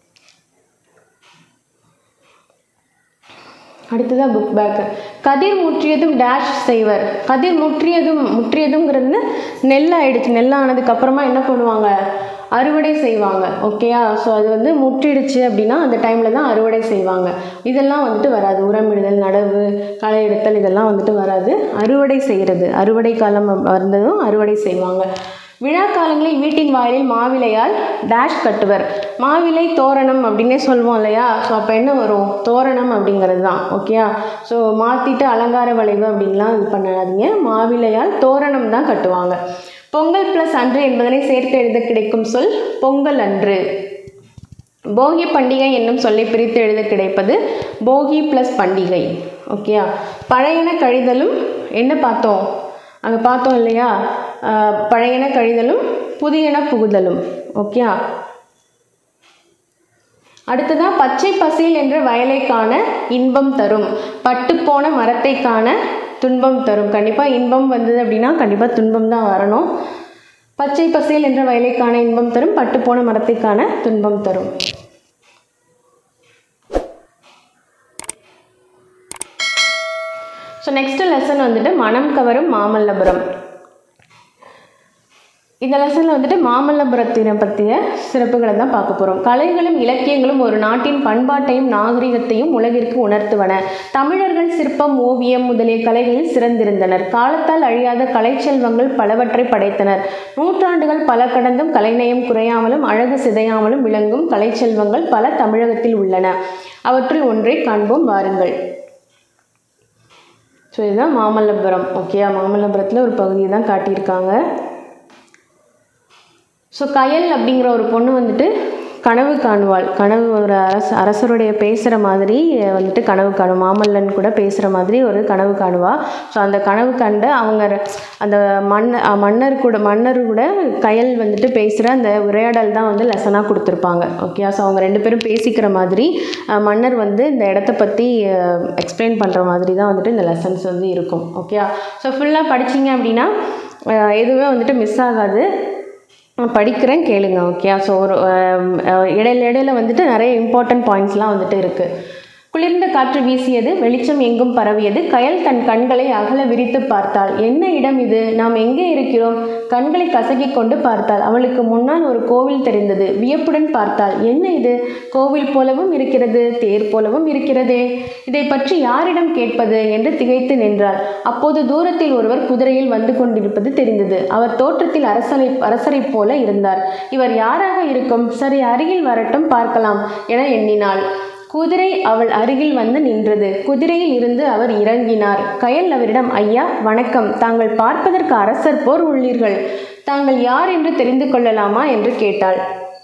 அடுத்ததாக புக் பேக்கு கதிர் முற்றியதும் டேஷ் செய்வர் கதிர் முற்றியதும் முற்றியதுங்கிறது நெல் ஆயிடுச்சு நெல் ஆனதுக்கு அப்புறமா என்ன பண்ணுவாங்க அறுவடை செய்வாங்க ஓகேயா ஸோ அது வந்து முற்றிடுச்சு அப்படின்னா அந்த டைமில் தான் அறுவடை செய்வாங்க இதெல்லாம் வந்துட்டு வராது உரமிடுதல் நடவு களை எடுத்தல் இதெல்லாம் வந்துட்டு வராது அறுவடை செய்கிறது அறுவடை காலம் வந்ததும் அறுவடை செய்வாங்க விழா காலங்களில் வீட்டின் வாயிலில் மாவிலையால் டேஷ் கட்டுவர் மாவிலை தோரணம் அப்படின்னே சொல்லுவோம் இல்லையா ஸோ அப்போ என்ன வரும் தோரணம் அப்படிங்கிறது தான் ஓகேயா ஸோ மாற்றிட்டு அலங்கார வளைவு அப்படின்லாம் இது பண்ணாதீங்க மாவிலையால் தோரணம் தான் கட்டுவாங்க பொங்கல் ப்ளஸ் அன்று என்பதனை சேர்த்து எழுத கிடைக்கும் சொல் பொங்கல் அன்று போகி பண்டிகை என்னும் சொல்லை பிரித்து எழுத கிடைப்பது போகி ப்ளஸ் பண்டிகை ஓகேயா பழையன கழிதலும் என்ன பார்த்தோம் அங்கே பார்த்தோம் இல்லையா ஆஹ் பழையன கழிதலும் புதியன புகுதலும் ஓகேயா அடுத்ததாக பச்சை பசேல் என்ற வயலை காண இன்பம் தரும் பட்டுப்போன மரத்தை காண துன்பம் தரும் கண்டிப்பாக இன்பம் வந்தது அப்படின்னா கண்டிப்பாக துன்பம் தான் வரணும் பச்சை பசேல் என்ற வயலை காண இன்பம் தரும் பட்டுப்போன மரத்தை காண துன்பம் தரும் ஸோ நெக்ஸ்ட் லெசன் வந்துட்டு மனம் கவரும் மாமல்லபுரம் இந்த லெசனில் வந்துட்டு மாமல்லபுரத்தினை பற்றிய சிறப்புகளை தான் பார்க்க போகிறோம் கலைகளும் இலக்கியங்களும் ஒரு நாட்டின் பண்பாட்டையும் நாகரிகத்தையும் உலகிற்கு உணர்த்துவன தமிழர்கள் சிற்பம் ஓவியம் முதலிய கலைகளில் சிறந்திருந்தனர் காலத்தால் அழியாத கலைச்செல்வங்கள் பலவற்றை படைத்தனர் நூற்றாண்டுகள் பல கடந்தும் கலைநயம் குறையாமலும் அழகு சிதையாமலும் விளங்கும் கலைச்செல்வங்கள் பல தமிழகத்தில் உள்ளன அவற்றில் ஒன்றை காண்போம் வாருங்கள் ஸோ இதுதான் மாமல்லபுரம் ஓகேயா மாமல்லபுரத்தில் ஒரு பகுதியை தான் காட்டியிருக்காங்க ஸோ கயல் அப்படிங்கிற ஒரு பொண்ணு வந்துட்டு கனவு காணுவாள் கனவு ஒரு அரச அரசருடைய பேசுகிற மாதிரி அஹ், வந்துட்டு கனவு காணும் மாமல்லன் கூட பேசுகிற மாதிரி ஒரு கனவு காணுவா ஸோ அந்த கனவு கண்டு அவங்க ர- அந்த மன்ன அஹ், மன்னர் கூட மன்னர் கூட கயல் வந்துட்டு பேசுகிற அந்த உரையாடல் தான் வந்து லெசனாக கொடுத்துருப்பாங்க ஓகே ஸோ அவங்க ரெண்டு பேரும் பேசிக்கிற மாதிரி அஹ், மன்னர் வந்து இந்த இடத்த பற்றி எக்ஸ்பிளைன் பண்ணுற மாதிரி தான் வந்துட்டு இந்த லெசன்ஸ் வந்து இருக்கும் ஓகே ஸோ ஃபுல்லாக படிச்சீங்க அப்படின்னா அஹ், எதுவுமே வந்துட்டு மிஸ் ஆகாது நான் படிக்கிறேன் கேளுங்க ஓகே ஸோ ஒரு அஹ், அஹ், இடையில இடையில வந்துட்டு நிறைய இம்பார்ட்டன்ட் பாயிண்ட்ஸ்லாம் வந்துட்டு இருக்குது குளிர்ந்த காற்று வீசியது வெளிச்சம் எங்கும் பரவியது கயல் தன் கண்களை அகல விரித்து பார்த்தாள் என்ன இடம் இது நாம் எங்கே இருக்கிறோம் கண்களை கசக்கிக் கொண்டு பார்த்தாள் அவளுக்கு முன்னால் ஒரு கோவில் தெரிந்தது வியப்புடன் பார்த்தாள் என்ன இது கோவில் போலவும் இருக்கிறது தேர் போலவும் இருக்கிறதே இதை பற்றி யாரிடம் கேட்பது என்று திகைத்து நின்றாள் அப்போது தூரத்தில் ஒருவர் குதிரையில் வந்து கொண்டிருப்பது தெரிந்தது அவர் தோற்றத்தில் அரசரை அரசரைப் போல இருந்தார் இவர் யாராக இருக்கும் சரி அருகில் வரட்டும் பார்க்கலாம் என எண்ணினாள் குதிரை அவள் அருகில் வந்து நின்றது குதிரையில் இருந்து அவர் இறங்கினார் கயல் அவரிடம் ஐயா வணக்கம் தாங்கள் பார்ப்பதற்கு அரசர் போர் உள்ளீர்கள் தாங்கள் யார் என்று தெரிந்து கொள்ளலாமா என்று கேட்டாள்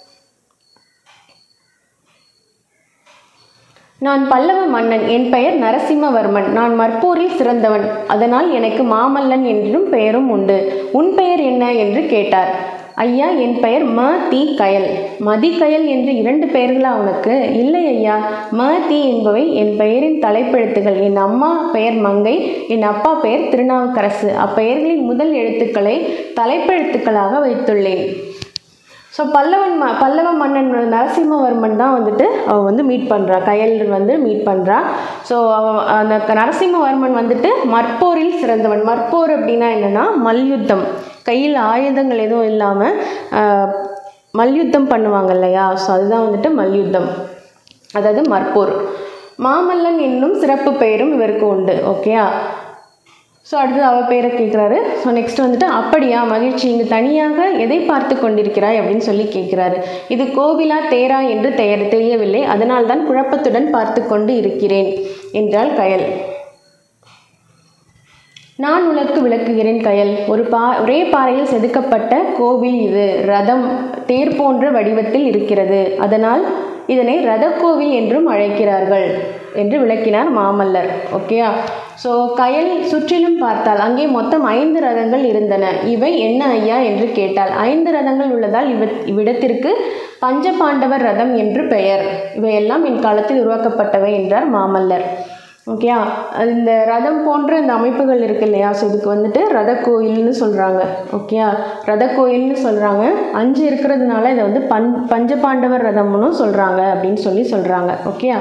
நான் பல்லவ மன்னன் என் பெயர் நரசிம்மவர்மன் நான் மற்போரில் சிறந்தவன் அதனால் எனக்கு மாமல்லன் என்றும் பெயரும் உண்டு உன் பெயர் என்ன என்று கேட்டார் ஐயா என் பெயர் ம தி கயல் மதி கயல் என்று இரண்டு பெயர்களா உனக்கு இல்லை ஐயா ம தி என்பவை என் பெயரின் தலைப்பெழுத்துகள் என் அம்மா பெயர் மங்கை என் அப்பா பெயர் திருநாவுக்கரசு அப்பெயர்களின் முதல் எழுத்துக்களை தலைப்பெழுத்துக்களாக வைத்துள்ளேன் ஸோ பல்லவன் ம பல்லவ மன்னன் நரசிம்மவர்மன் தான் வந்துட்டு அவ வந்து மீட் பண்ணுறா கயல் வந்து மீட் பண்ணுறா ஸோ அவ அந்த க- நரசிம்மவர்மன் வந்துட்டு மற்போரில் சிறந்தவன் மற்போர் அப்படின்னா என்னென்னா மல்யுத்தம் கையில் ஆயுதங்கள் எதுவும் இல்லாமல் மல்யுத்தம் பண்ணுவாங்க இல்லையா ஸோ அதுதான் வந்துட்டு மல்யுத்தம் அதாவது மற்போர் மாமல்லன் என்னும் சிறப்பு பெயரும் இவருக்கு உண்டு ஓகேயா ஸோ அடுத்தது அவ பேரை கேட்குறாரு ஸோ நெக்ஸ்ட் வந்துட்டு அப்படியா மகிழ்ச்சி இங்கு தனியாக எதை பார்த்து கொண்டிருக்கிறாய் அப்படின்னு சொல்லி கேட்குறாரு இது கோவிலா தேரா என்று தெய தெரியவில்லை அதனால்தான் குழப்பத்துடன் பார்த்து கொண்டு இருக்கிறேன் என்றாள் கயல் நான் உனக்கு விளக்குகிறேன் கயல் ஒரு பா ஒரே பாறையில் செதுக்கப்பட்ட கோவில் இது ரதம் தேர் போன்ற வடிவத்தில் இருக்கிறது அதனால் இதனை ரதக்கோவில் என்றும் அழைக்கிறார்கள் என்று விளக்கினார் மாமல்லர் ஓகேயா ஸோ கயல் சுற்றிலும் பார்த்தால் அங்கே மொத்தம் ஐந்து ரதங்கள் இருந்தன இவை என்ன ஐயா என்று கேட்டால் ஐந்து ரதங்கள் உள்ளதால் இவ இவ்விடத்திற்கு பஞ்சபாண்டவர் ரதம் என்று பெயர் இவையெல்லாம் என் காலத்தில் உருவாக்கப்பட்டவை என்றார் மாமல்லர் ஓகேயா அது இந்த ரதம் போன்ற இந்த அமைப்புகள் இருக்கு இல்லையா ஸோ இதுக்கு வந்துட்டு ரத கோயில்னு சொல்கிறாங்க ஓகேயா ரத கோயில்னு சொல்கிறாங்க அஞ்சு இருக்கிறதுனால இதை வந்து பஞ் பஞ்சபாண்டவர் ரதம்னு சொல்கிறாங்க அப்படின்னு சொல்லி சொல்கிறாங்க ஓகேயா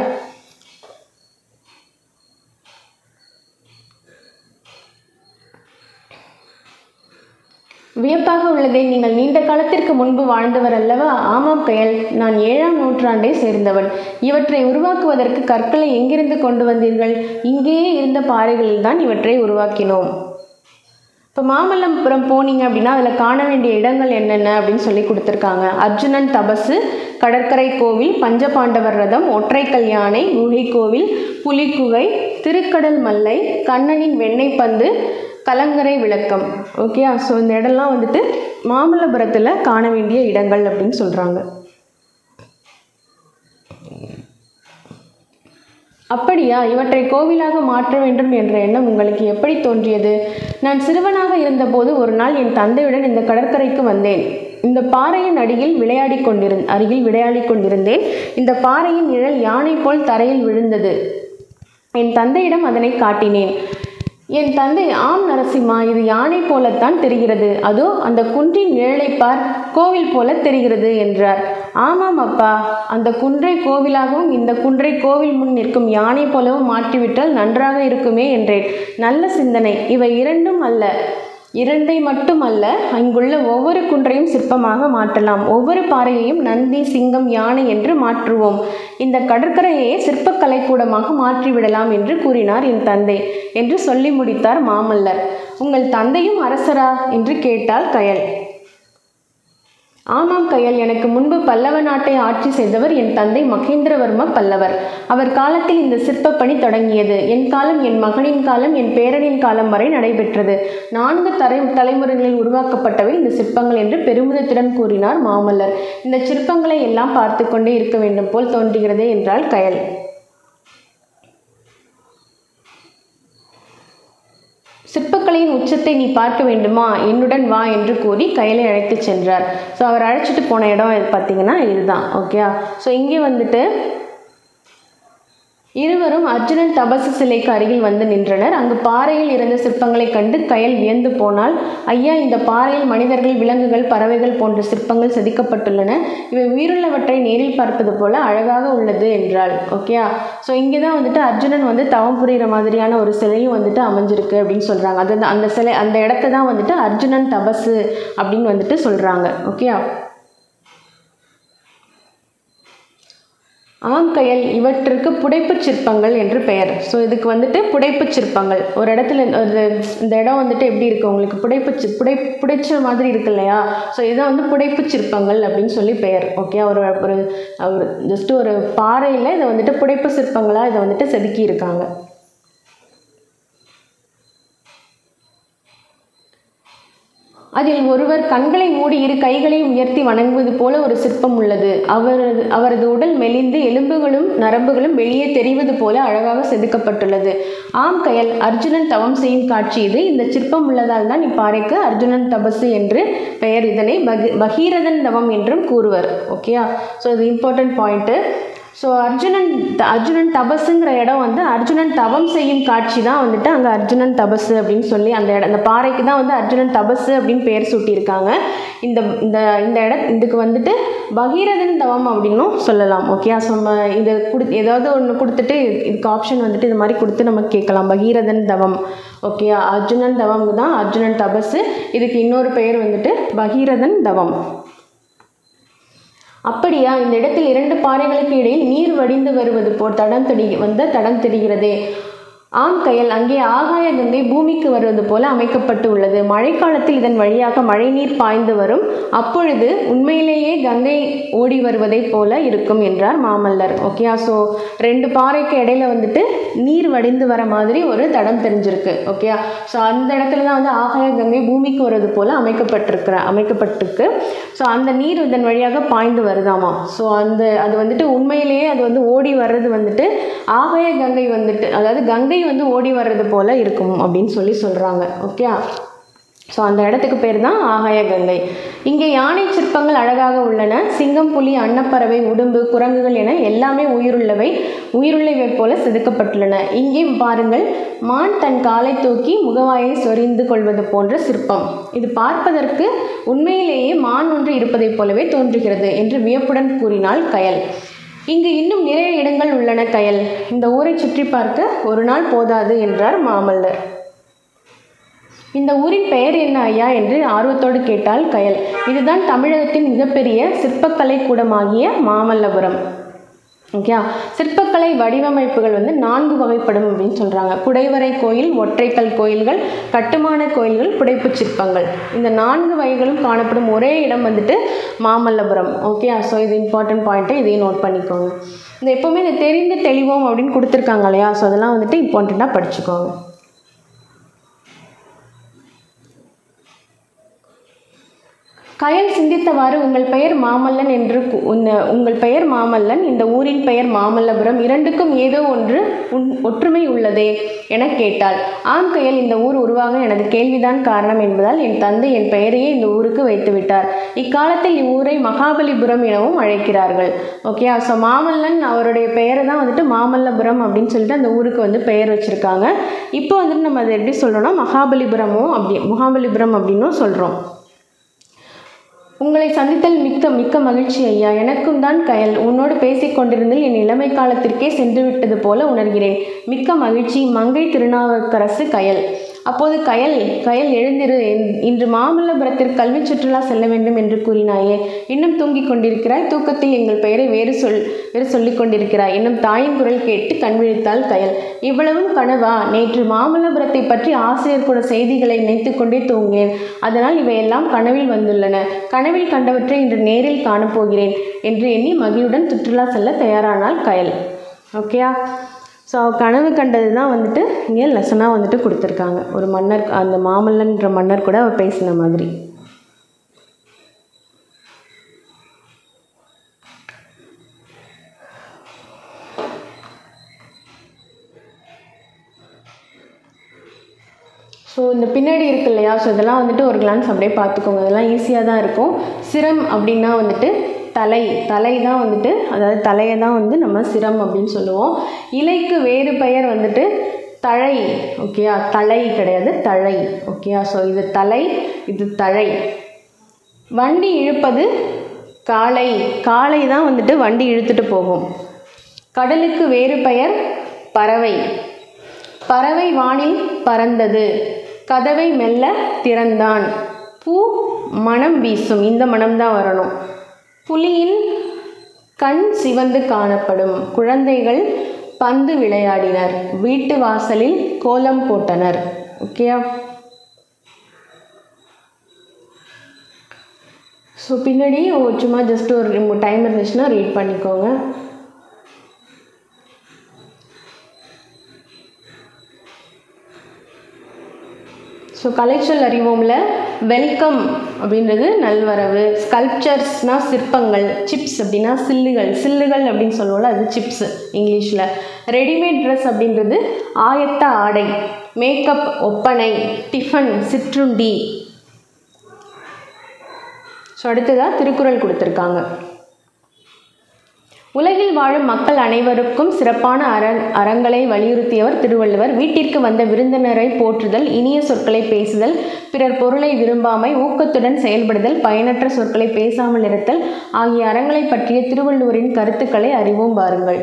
வியப்பாக உள்ளதே நீங்கள் நீண்ட காலத்திற்கு முன்பு வாழ்ந்தவர் அல்லவா ஆமாம் கயல் நான் ஏழாம் நூற்றாண்டை சேர்ந்தவன் இவற்றை உருவாக்குவதற்கு கற்களை எங்கிருந்து கொண்டு வந்தீர்கள் இங்கேயே இருந்த பாறைகளில் தான் இவற்றை உருவாக்கினோம் இப்போ மாமல்லபுரம் போனீங்க அப்படின்னா அதில் காண வேண்டிய இடங்கள் என்னென்ன அப்படின்னு சொல்லி கொடுத்துருக்காங்க அர்ஜுனன் தபசு கடற்கரை கோவில் பஞ்சபாண்டவர் ரதம் ஒற்றைக்கல் யானை குகை கோவில் புலிக்குகை திருக்கடல் மல்லை கண்ணனின் வெண்ணெய் பந்து கலங்கரை விளக்கம் ஓகே ஸோ இந்த இடம்லாம் வந்துட்டு மாமல்லபுரத்தில் காண வேண்டிய இடங்கள் அப்படின்னு சொல்கிறாங்க அப்படியா இவற்றை கோவிலாக மாற்ற வேண்டும் என்ற எண்ணம் உங்களுக்கு எப்படி தோன்றியது நான் சிறுவனாக இருந்தபோது ஒரு நாள் என் தந்தையுடன் இந்த கடற்கரைக்கு வந்தேன் இந்த பாறையின் அடியில் விளையாடி கொண்டிருந் அருகில் விளையாடி கொண்டிருந்தேன் இந்த பாறையின் நிழல் யானை போல் தரையில் விழுந்தது என் தந்தையிடம் அதனை காட்டினேன் என் தந்தை ஆம் நரசிம்மா இது யானை போலத்தான் தெரிகிறது அதோ அந்த குன்றின் நிழலை பார் கோவில் போல தெரிகிறது என்றார் ஆமாம் அப்பா அந்த குன்றை கோவிலாகவும் இந்த குன்றை கோவில் முன் நிற்கும் யானை போலவும் மாற்றிவிட்டால் நன்றாக இருக்குமே என்றேன் நல்ல சிந்தனை இவை இரண்டும் அல்ல இரண்டை மட்டுமல்ல அங்குள்ள ஒவ்வொரு குன்றையும் சிற்பமாக மாற்றலாம் ஒவ்வொரு பாறையையும் நந்தி சிங்கம் யானை என்று மாற்றுவோம் இந்த கடற்கரையை சிற்பக்கலை கூடமாக மாற்றிவிடலாம் என்று கூறினார் என் தந்தை என்று சொல்லி முடித்தார் மாமல்லர் உங்கள் தந்தையும் அரசரா என்று கேட்டாள் கயல் ஆமாம் கயல் எனக்கு முன்பு பல்லவ நாட்டை ஆட்சி செய்தவர் என் தந்தை மகேந்திரவர்ம பல்லவர் அவர் காலத்தில் இந்த சிற்பப் பணி தொடங்கியது என் காலம் என் மகனின் காலம் என் பேரனின் காலம் வரை நடைபெற்றது நான்கு தலை தலைமுறைகளில் உருவாக்கப்பட்டவை இந்த சிற்பங்கள் என்று பெருமிதத்துடன் கூறினார் மாமல்லர் இந்த சிற்பங்களை எல்லாம் பார்த்து கொண்டே இருக்க வேண்டும் போல் தோன்றுகிறதே என்றாள் கயல் சிற்பக்கலையின் உச்சத்தை நீ பார்க்க வேண்டுமா என்னுடன் வா என்று கூறி கையில அழைத்துச் சென்றார் ஸோ அவர் அழைச்சிட்டு போன இடம் இது பார்த்தீங்கன்னா இதுதான் ஓகே ஸோ இங்கே வந்துட்டு இருவரும் அர்ஜுனன் தபசு சிலைக்கு அருகில் வந்து நின்றனர் அங்கு பாறையில் இருந்த சிற்பங்களைக் கண்டு கயல் வியந்து போனால் ஐயா இந்த பாறையில் மனிதர்கள் விலங்குகள் பறவைகள் போன்ற சிற்பங்கள் செதுக்கப்பட்டுள்ளன இவை உயிருள்ளவற்றை நேரில் பார்ப்பது போல அழகாக உள்ளது என்றாள் ஓகே ஸோ இங்கே தான் வந்துட்டு அர்ஜுனன் வந்து தவம் புரிகிற மாதிரியான ஒரு சிலையும் வந்துட்டு அமைஞ்சிருக்கு அப்படின்னு சொல்கிறாங்க அது அந்த சிலை அந்த இடத்த தான் வந்துட்டு அர்ஜுனன் தபசு அப்படின்னு வந்துட்டு சொல்கிறாங்க ஓகே ஆம் கயல் இவற்றிற்கு புடைப்புச் சிற்பங்கள் என்று பெயர் ஸோ இதுக்கு வந்துட்டு புடைப்புச் சிற்பங்கள் ஒரு இடத்துல ஒரு இந்த இடம் வந்துட்டு எப்படி இருக்கு உங்களுக்கு புடைப்பு சி- புடை புடைச்ச மாதிரி இருக்கு இல்லையா ஸோ இதான் வந்து புடைப்புச் சிற்பங்கள் அப்படின்னு சொல்லி பெயர் ஓகே ஒரு ஒரு ஒரு ஜஸ்ட் ஒரு பாறையில் இதை வந்துட்டு புடைப்பு சிற்பங்களாக இதை வந்துட்டு செதுக்கி இருக்காங்க அதில் ஒருவர் கண்களை மூடி இரு கைகளையும் உயர்த்தி வணங்குவது போல ஒரு சிற்பம் உள்ளது அவரது அவரது உடல் மெலிந்து எலும்புகளும் நரம்புகளும் வெளியே தெரிவது போல அழகாக செதுக்கப்பட்டுள்ளது ஆம் கயல் அர்ஜுனன் தவம் செய்யும் காட்சி இது இந்த சிற்பம் உள்ளதால் தான் இப்பாறைக்கு அர்ஜுனன் தபசு என்று பெயர் இதனை பகி பகீரதன் தவம் என்றும் கூறுவர் ஓகேயா ஸோ இது இம்பார்ட்டன்ட் பாயிண்ட்டு ஸோ அர்ஜுனன் த- அர்ஜுனன் தபஸுங்கிற இடம் வந்து அர்ஜுனன் தவம் செய்யும் காட்சி தான் வந்துட்டு அங்கே அர்ஜுனன் தபசு அப்படின்னு சொல்லி அந்த இடம் அந்த பாறைக்கு தான் வந்து அர்ஜுனன் தபசு அப்படின்னு பேர் சூட்டியிருக்காங்க இந்த இந்த இந்த இட இதுக்கு வந்துட்டு பகீரதன் தவம் அப்படின்னும் சொல்லலாம் ஓகே ஸோ நம்ம இது கொடு ஏதாவது ஒன்று கொடுத்துட்டு இதுக்கு ஆப்ஷன் வந்துட்டு இது மாதிரி கொடுத்து நம்ம கேட்கலாம் பகீரதன் தவம் ஓகே அர்ஜுனன் தவம் தான் அர்ஜுனன் தபசு இதுக்கு இன்னொரு பெயர் வந்துட்டு பகீரதன் தவம் அப்படியா இந்த இடத்தில் இரண்டு பாறைகளுக்கு இடையில் நீர் வடிந்து வருவது போல் தடம் தெரி வந்த தடம் தெரிகிறதே ஆம் கயல் அங்கே ஆகாய கங்கை பூமிக்கு வருவது போல அமைக்கப்பட்டு உள்ளது மழைக்காலத்தில் இதன் வழியாக மழைநீர் பாய்ந்து வரும் அப்பொழுது உண்மையிலேயே கங்கை ஓடி வருவதைப் போல இருக்கும் என்றார் மாமல்லர் ஓகே ஸோ ரெண்டு பாறைக்கு இடையில வந்துட்டு நீர் வடிந்து வர மாதிரி ஒரு தடம் தெரிஞ்சிருக்கு ஓகே ஸோ அந்த இடத்துல தான் வந்து ஆகாய கங்கை பூமிக்கு வருவது போல அமைக்கப்பட்டிருக்கிற அமைக்கப்பட்டிருக்கு ஸோ அந்த நீர் இதன் வழியாக பாய்ந்து வருதாமா ஸோ அந்த அது வந்துட்டு உண்மையிலேயே அது வந்து ஓடி வர்றது வந்துட்டு ஆகாய கங்கை வந்துட்டு அதாவது கங்கை வந்து ஓடி வர்றது போல இருக்கும் அப்படின்னு சொல்லி சொல்கிறாங்க ஓகே ஸோ அந்த இடத்துக்கு பேர் தான் ஆகாய கங்கை இங்கே யானை சிற்பங்கள் அழகாக உள்ளன சிங்கம் புலி அன்னப்பறவை உடும்பு குரங்குகள் என எல்லாமே உயிருள்ளவை உயிருள்ளவை போல செதுக்கப்பட்டுள்ளன இங்கே பாருங்கள் மான் தன் காலை தூக்கி முகவாயை சொரிந்து கொள்வது போன்ற சிற்பம் இது பார்ப்பதற்கு உண்மையிலேயே மான் ஒன்று இருப்பதைப் போலவே தோன்றுகிறது என்று வியப்புடன் கூறினாள் கயல் இங்கு இன்னும் நிறைய இடங்கள் உள்ளன கயல் இந்த ஊரை சுற்றி பார்க்க ஒரு நாள் போதாது என்றார் மாமல்லர் இந்த ஊரின் பெயர் என்ன ஐயா என்று ஆர்வத்தோடு கேட்டாள் கயல் இதுதான் தமிழகத்தின் மிகப்பெரிய சிற்பக்கலை கூடமாகிய மாமல்லபுரம் ஓகே சிற்பக்கலை வடிவமைப்புகள் வந்து நான்கு வகைப்படும் அப்படின்னு சொல்கிறாங்க குடைவரை கோயில் ஒற்றைக்கல் கோயில்கள் கட்டுமான கோயில்கள் புடைப்புச் சிற்பங்கள் இந்த நான்கு வகைகளும் காணப்படும் ஒரே இடம் வந்துட்டு மாமல்லபுரம் ஓகே ஸோ இது இம்பார்ட்டன்ட் பாயிண்ட்டு இதையும் நோட் பண்ணிக்கோங்க இந்த எப்போவுமே இந்த தெரிந்து தெளிவோம் அப்படின்னு கொடுத்துருக்காங்க இல்லையா ஸோ அதெல்லாம் வந்துட்டு இம்பார்ட்டண்ட்டாக படிச்சுக்கோங்க கயல் சிந்தித்தவாறு உங்கள் பெயர் மாமல்லன் என்று கு- உன்ன- உங்கள் பெயர் மாமல்லன் இந்த ஊரின் பெயர் மாமல்லபுரம் இரண்டுக்கும் ஏதோ ஒன்று உன் ஒற்றுமை உள்ளதே என கேட்டாள் ஆம் கயல் இந்த ஊர் உருவாக எனது கேள்விதான் காரணம் என்பதால் என் தந்தை என் பெயரையே இந்த ஊருக்கு வைத்து விட்டார் இக்காலத்தில் இவ்வூரை மகாபலிபுரம் எனவும் அழைக்கிறார்கள் ஓகே ஸோ மாமல்லன் அவருடைய பெயரை தான் வந்துட்டு மாமல்லபுரம் அப்படின்னு சொல்லிட்டு அந்த ஊருக்கு வந்து பெயர் வச்சுருக்காங்க இப்போ வந்துட்டு நம்ம அதை எப்படி சொல்கிறோம்னா மகாபலிபுரமும் அப்படி மகாபலிபுரம் அப்படின்னும் சொல்கிறோம் உங்களை சந்தித்தல் மிக்க மிக்க மகிழ்ச்சி ஐயா எனக்கும் தான் கயல் உன்னோடு பேசிக் கொண்டிருந்தில் என் இளமை காலத்திற்கே சென்று விட்டது போல உணர்கிறேன் மிக்க மகிழ்ச்சி மங்கை திருநாவுக்கரசு கயல் அப்போது கயல் கயல் எழுந்திரு இன்- இன்று மாமல்லபுரத்திற்கு கல்வி சுற்றுலா செல்ல வேண்டும் என்று கூறினாயே இன்னும் தூங்கிக் கொண்டிருக்கிறாய் தூக்கத்தில் எங்கள் பெயரை வேறு சொல் வேறு சொல்லிக் கொண்டிருக்கிறாய் என்னும் தாயின் குரல் கேட்டு கண் விழித்தாள் கயல் இவ்வளவும் கனவா நேற்று மாமல்லபுரத்தை பற்றி ஆசிரியர் கூட செய்திகளை நினைத்துக் கொண்டே தூங்கினேன் அதனால் இவையெல்லாம் கனவில் வந்துள்ளன கனவில் கண்டவற்றை இன்று நேரில் காணப்போகிறேன் என்று எண்ணி மகிழுடன் சுற்றுலா செல்ல தயாரானாள் கயல் ஓகேயா ஸோ கனவு கண்டது தான் வந்துட்டு இங்கே லெசனாக வந்துட்டு கொடுத்துருக்காங்க ஒரு மன்னர் அந்த மாமல்லன்ற மன்னர் கூட அவ பேசின மாதிரி ஸோ இந்த பின்னாடி இருக்கு இல்லையா ஸோ இதெல்லாம் வந்துட்டு ஒரு கிளான்ஸ் அப்படியே பார்த்துக்கோங்க இதெல்லாம் ஈஸியாக தான் இருக்கும் சிரம் அப்படின்னா வந்துட்டு தலை தலை தான் வந்துட்டு அதாவது தலையை தான் வந்து நம்ம சிரம் அப்படின்னு சொல்லுவோம் இலைக்கு வேறு பெயர் வந்துட்டு தழை ஓகேயா தலை கிடையாது தழை ஓகேயா ஸோ இது தலை இது தழை வண்டி இழுப்பது காளை காளை தான் வந்துட்டு வண்டி இழுத்துட்டு போகும் கடலுக்கு வேறு பெயர் பறவை பறவை வானில் பறந்தது கதவை மெல்ல திறந்தான் பூ மனம் வீசும் இந்த மனம்தான் வரணும் புலியின் கண் சிவந்து காணப்படும் குழந்தைகள் பந்து விளையாடினர் வீட்டு வாசலில் கோலம் போட்டனர் ஓகேயா ஸோ பின்னாடி ஒரு சும்மா ஜஸ்ட் ஒரு டைம் இருந்துச்சுன்னா ரீட் பண்ணிக்கோங்க ஸோ கலைச்சொல் அறிவோம்ல வெல்கம் அப்படின்றது நல்வரவு ஸ்கல்ப்சர்ஸ்னால் சிற்பங்கள் சிப்ஸ் அப்படின்னா சில்லுகள் சில்லுகள் அப்படின்னு சொல்லுவோம்ல அது சிப்ஸ் இங்கிலீஷில் ரெடிமேட் ட்ரெஸ் அப்படின்றது ஆயத்த ஆடை மேக்கப் ஒப்பனை டிஃபன் சிற்றுண்டி ஸோ அடுத்ததாக திருக்குறள் கொடுத்துருக்காங்க உலகில் வாழும் மக்கள் அனைவருக்கும் சிறப்பான அற அறங்களை வலியுறுத்தியவர் திருவள்ளுவர் வீட்டிற்கு வந்த விருந்தினரை போற்றுதல் இனிய சொற்களை பேசுதல் பிறர் பொருளை விரும்பாமை ஊக்கத்துடன் செயல்படுதல் பயனற்ற சொற்களை பேசாமல் இருத்தல் ஆகிய அறங்களை பற்றிய திருவள்ளுவரின் கருத்துக்களை அறிவோம் பாருங்கள்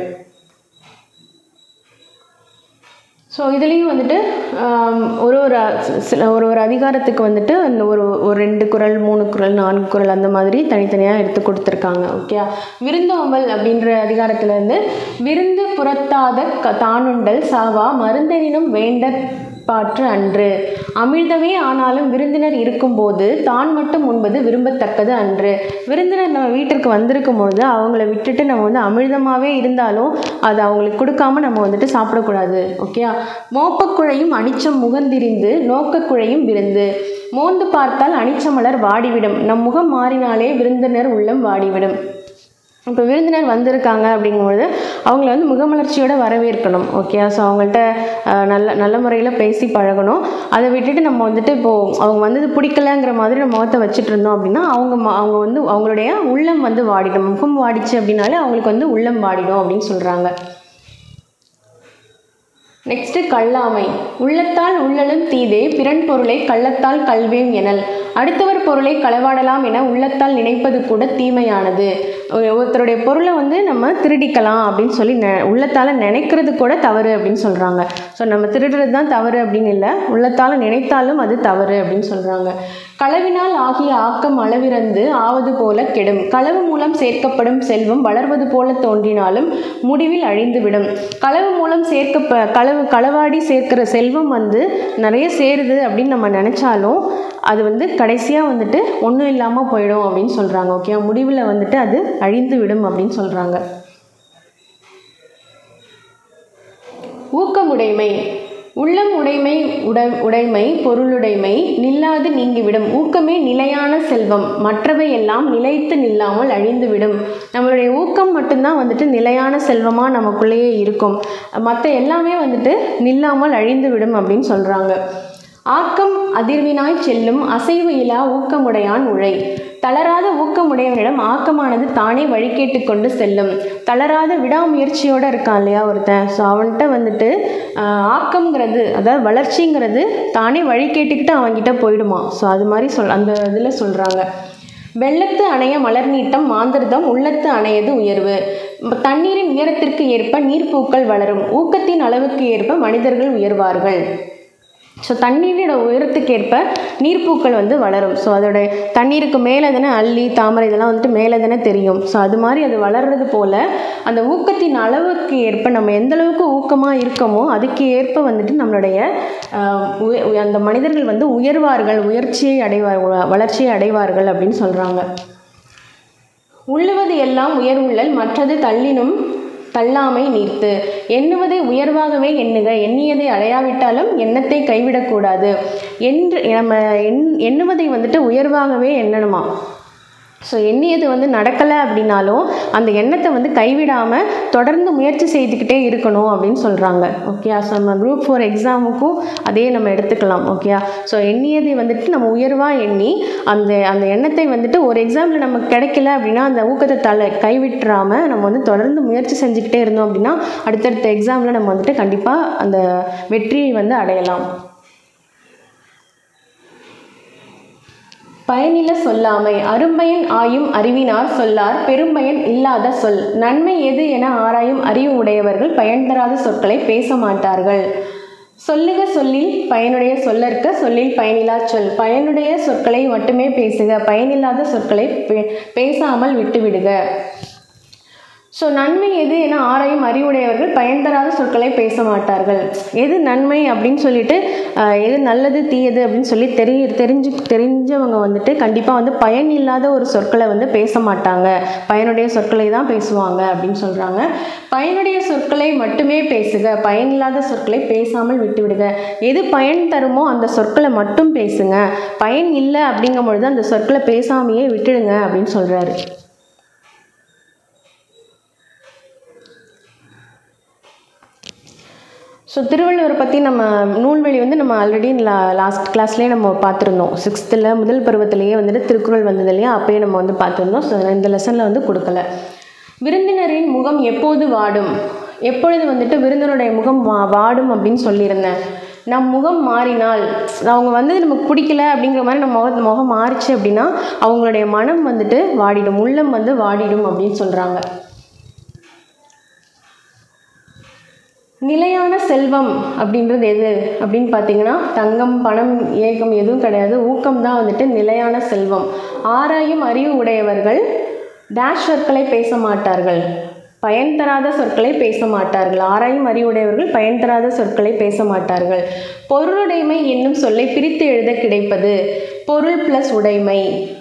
ஸோ இதுலேயும் வந்துட்டு ஆம், ஒரு ஒரு அ- சில ஒரு ஒரு அதிகாரத்துக்கு வந்துட்டு அந்த ஒரு ஒரு ரெண்டு குறள் மூணு குறள் நான்கு குறள் அந்த மாதிரி தனித்தனியாக எடுத்து கொடுத்துருக்காங்க ஓகே விருந்தோம்பல் அப்படின்ற அதிகாரத்துல இருந்து விருந்து புறத்தாத க தானுண்டல் சாவா மருந்தெனினும் வேண்ட பாற்று அன்று அமிழ்தமே ஆனாலும் விருந்தினர் இருக்கும்போது தான் மட்டும் உண்பது விரும்பத்தக்கது அன்று விருந்தினர் நம்ம வீட்டிற்கு வந்திருக்கும் பொழுது அவங்கள விட்டுட்டு நம்ம வந்து அமிழ்தமாகவே இருந்தாலும் அது அவங்களுக்கு கொடுக்காம நம்ம வந்துட்டு சாப்பிடக்கூடாது ஓகே மோப்பக்குழையும் அனிச்சம் முகந்திரிந்து நோக்கக்குழையும் விருந்து மோந்து பார்த்தால் அனிச்சமலர் வாடிவிடும் நம் முகம் மாறினாலே விருந்தினர் உள்ளம் வாடிவிடும் இப்போ விருந்தினர் வந்திருக்காங்க அப்படிங்கும்பொழுது அவங்கள வந்து முகமலர்ச்சியோட வரவேற்கணும் ஓகே ஸோ அவங்கள்ட்ட அஹ், நல்ல நல்ல முறையில் பேசி பழகணும் அதை விட்டுட்டு நம்ம வந்துட்டு இப்போது அவங்க வந்தது பிடிக்கலங்கிற மாதிரி நம்ம முகத்தை வச்சுட்டு இருந்தோம் அப்படின்னா அவங்க ம- அவங்க வந்து அவங்களுடைய உள்ளம் வந்து வாடிடும் முகம் வாடிச்சு அப்படின்னாலே அவங்களுக்கு வந்து உள்ளம் வாடிடும் அப்படின்னு சொல்கிறாங்க நெக்ஸ்ட்டு கல்லாமை உள்ளத்தால் உள்ளலும் தீதே பிறன் பொருளை கள்ளத்தால் கல்வேம் எனல் அடுத்தவர் பொருளை களவாடலாம் என உள்ளத்தால் நினைப்பது கூட தீமையானது ஒரு- ஒருத்தருடைய பொருளை வந்து நம்ம திருடிக்கலாம் அப்படின்னு சொல்லி நெ உள்ளத்தால் நினைக்கிறது கூட தவறு அப்படின்னு சொல்கிறாங்க ஸோ நம்ம திருடுறது தான் தவறு அப்படின்னு இல்லை உள்ளத்தால் நினைத்தாலும் அது தவறு அப்படின்னு சொல்கிறாங்க களவினால் ஆகிய ஆக்கம் அளவிறந்து ஆவது போல கெடும் களவு மூலம் சேர்க்கப்படும் செல்வம் வளர்வது போல தோன்றினாலும் முடிவில் அழிந்துவிடும் களவு மூலம் சேர்க்க களவு களவாடி சேர்க்கிற செல்வம் வந்து நிறைய சேருது அப்படின்னு நம்ம நினச்சாலும் அது வந்து கடைசியாக வந்துட்டு ஒன்றும் இல்லாமல் போயிடும் அப்படின்னு சொல்கிறாங்க ஓகே முடிவில் வந்துட்டு அது அழிந்து விடும் அப்படின்னு சொல்கிறாங்க ஊக்கமுடைமை உள்ளம் உடைமை உட உடைமை பொருளுடைமை நில்லாது நீங்கிவிடும் ஊக்கமே நிலையான செல்வம் மற்றவை எல்லாம் நிலைத்து நில்லாமல் அழிந்துவிடும் நம்மளுடைய ஊக்கம் மட்டும்தான் வந்துட்டு நிலையான செல்வமாக நமக்குள்ளேயே இருக்கும் மற்ற எல்லாமே வந்துட்டு நில்லாமல் அழிந்துவிடும் அப்படின்னு சொல்கிறாங்க ஆக்கம் அதிர்வினாய் செல்லும் அசைவு இலா ஊக்கமுடையான் உழை தளராத ஊக்கமுடையவனிடம் ஆக்கமானது தானே வழிகேட்டு கொண்டு செல்லும் தளராத விடாமுயற்சியோடு இருக்கான் இல்லையா ஒருத்தன் ஸோ அவன்கிட்ட வந்துட்டு ஆஹ், ஆக்கம்ங்கிறது அதாவது வளர்ச்சிங்கிறது தானே வழி கேட்டுக்கிட்டு அவன்கிட்ட போயிடுமா ஸோ அது மாதிரி சொல் அந்த இதில் சொல்கிறாங்க வெள்ளத்து அணைய மலர் நீட்டம் மாந்திரதம் உள்ளத்து அணையது உயர்வு ம- தண்ணீரின் உயரத்திற்கு ஏற்ப நீர்ப்பூக்கள் வளரும் ஊக்கத்தின் அளவுக்கு ஏற்ப மனிதர்கள் உயர்வார்கள் ஸோ தண்ணீரோட உயரத்துக்கேற்ப நீர்ப்பூக்கள் வந்து வளரும் ஸோ அதோட தண்ணீருக்கு மேலே தானே அள்ளி தாமரை இதெல்லாம் வந்துட்டு மேலே தானே தெரியும் ஸோ அது மாதிரி அது வளர்றது போல் அந்த ஊக்கத்தின் அளவுக்கு ஏற்ப நம்ம எந்த அளவுக்கு ஊக்கமாக இருக்கோமோ அதுக்கு ஏற்ப வந்துட்டு நம்மளுடைய ஆஹ், உய- உய- அந்த மனிதர்கள் வந்து உயர்வார்கள் உயர்ச்சியை அடைவார் வளர்ச்சியை அடைவார்கள் அப்படின்னு சொல்கிறாங்க உள்ளுவது எல்லாம் உயர்வுள்ளல் மற்றது தள்ளினும் தள்ளாமை நீர்த்து எண்ணுவதை உயர்வாகவே எண்ணுக எண்ணியதை அடையாவிட்டாலும் எண்ணத்தை கைவிடக்கூடாது என்று நம்ம எண் எண்ணுவதை வந்துட்டு உயர்வாகவே எண்ணணுமா ஸோ எண்ணியது வந்து நடக்கலை அப்படின்னாலும் அந்த எண்ணத்தை வந்து கைவிடாமல் தொடர்ந்து முயற்சி செய்துக்கிட்டே இருக்கணும் அப்படின்னு சொல்கிறாங்க ஓகே ஸோ நம்ம குரூப் ஃபோர் எக்ஸாமுக்கும் அதே நம்ம எடுத்துக்கலாம் ஓகே ஸோ எண்ணியதை வந்துட்டு நம்ம உயர்வாக எண்ணி அந்த அந்த எண்ணத்தை வந்துட்டு ஒரு எக்ஸாமில் நமக்கு கிடைக்கல அப்படின்னா அந்த ஊக்கத்தை தலை கைவிட்டுறாம நம்ம வந்து தொடர்ந்து முயற்சி செஞ்சுக்கிட்டே இருந்தோம் அப்படின்னா அடுத்தடுத்த எக்ஸாமில் நம்ம வந்துட்டு கண்டிப்பாக அந்த வெற்றியை வந்து அடையலாம் பயனில சொல்லாமை அரும்பயன் ஆயும் அறிவினார் சொல்லார் பெரும்பயன் இல்லாத சொல் நன்மை எது என ஆராயும் அறிவு உடையவர்கள் பயன் தராத சொற்களை பேச மாட்டார்கள் சொல்லுக சொல்லில் பயனுடைய சொல்லற்க சொல்லில் பயனில்லா சொல் பயனுடைய சொற்களை மட்டுமே பேசுக பயனில்லாத சொற்களை பே- பேசாமல் விட்டுவிடுக ஸோ நன்மை எது என ஆராயும் அறிவுடையவர்கள் பயன் தராத சொற்களை பேச மாட்டார்கள் எது நன்மை அப்படின்னு சொல்லிட்டு ஆஹ், எது நல்லது தீயது அப்படின்னு சொல்லி தெரி தெரிஞ்சு தெரிஞ்சவங்க வந்துட்டு கண்டிப்பாக வந்து பயன் இல்லாத ஒரு சொற்களை வந்து பேச மாட்டாங்க பயனுடைய சொற்களை தான் பேசுவாங்க அப்படின்னு சொல்கிறாங்க பயனுடைய சொற்களை மட்டுமே பேசுக பயனில்லாத சொற்களை பேசாமல் விட்டுவிடுக எது பயன் தருமோ அந்த சொற்களை மட்டும் பேசுங்க பயன் இல்லை அப்படிங்கும் பொழுது அந்த சொற்களை பேசாமையே விட்டுடுங்க அப்படின்னு சொல்கிறாரு ஸோ திருவள்ளுவரை பற்றி நம்ம நூல்வழி வந்து நம்ம ஆல்ரெடி லா லாஸ்ட் கிளாஸ்லேயே நம்ம பார்த்துருந்தோம் சிக்ஸ்த்தில் முதல் பருவத்திலேயே வந்துட்டு திருக்குறள் வந்தது இல்லையா அப்பயே நம்ம வந்து பார்த்துருந்தோம் ஸோ இந்த லெசனில் வந்து கொடுக்கல விருந்தினரின் முகம் எப்போது வாடும் எப்பொழுது வந்துட்டு விருந்தினருடைய முகம் வா வாடும் அப்படின்னு சொல்லியிருந்தேன் நம் முகம் மாறினால் அவங்க வந்தது நமக்கு பிடிக்கல அப்படிங்கிற மாதிரி நம்ம முகம் முகம் மாறிச்சு அப்படின்னா அவங்களுடைய மனம் வந்துட்டு வாடிடும் உள்ளம் வந்து வாடிடும் அப்படின்னு சொல்கிறாங்க நிலையான செல்வம் அப்படின்றது எது அப்படின்னு பார்த்தீங்கன்னா தங்கம் பணம் ஏகம் எதுவும் கிடையாது ஊக்கம் தான் வந்துட்டு நிலையான செல்வம் ஆராயும் அறிவு உடையவர்கள் டேஷ் சொற்களை பேச மாட்டார்கள் பயன் தராத சொற்களை பேச மாட்டார்கள் ஆராயும் அறிவுடையவர்கள் பயன் தராத சொற்களை பேச மாட்டார்கள் பொருளுடைமை என்னும் சொல்லை பிரித்து எழுத கிடைப்பது பொருள் ப்ளஸ் உடைமை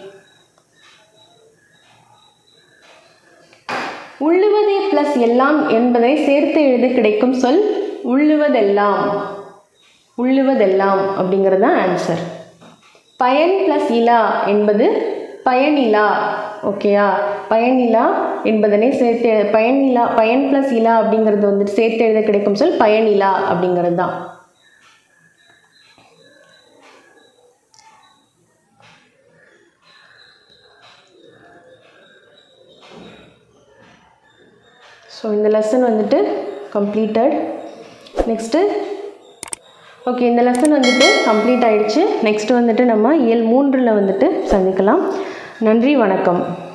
உள்ளுவதே ப்ளஸ் எல்லாம் என்பதை சேர்த்து எழுத கிடைக்கும் சொல் உள்ளுவதெல்லாம் உள்ளுவதெல்லாம் அப்படிங்கிறது தான் ஆன்சர் பயன் ப்ளஸ் இலா என்பது பயனிலா ஓகேயா பயனிலா என்பதனை சேர்த்து எழு- பயனிலா பயன் ப்ளஸ் இலா அப்படிங்கிறது வந்துட்டு சேர்த்து எழுத கிடைக்கும் சொல் பயனிலா அப்படிங்கிறது தான் ஸோ இந்த லெசன் வந்துட்டு கம்ப்ளீட்டட் நெக்ஸ்ட்டு ஓகே இந்த லெசன் வந்துட்டு கம்ப்ளீட் ஆயிடுச்சு நெக்ஸ்ட் வந்துட்டு நம்ம இயல் மூன்றில் வந்துட்டு சந்திக்கலாம் நன்றி வணக்கம்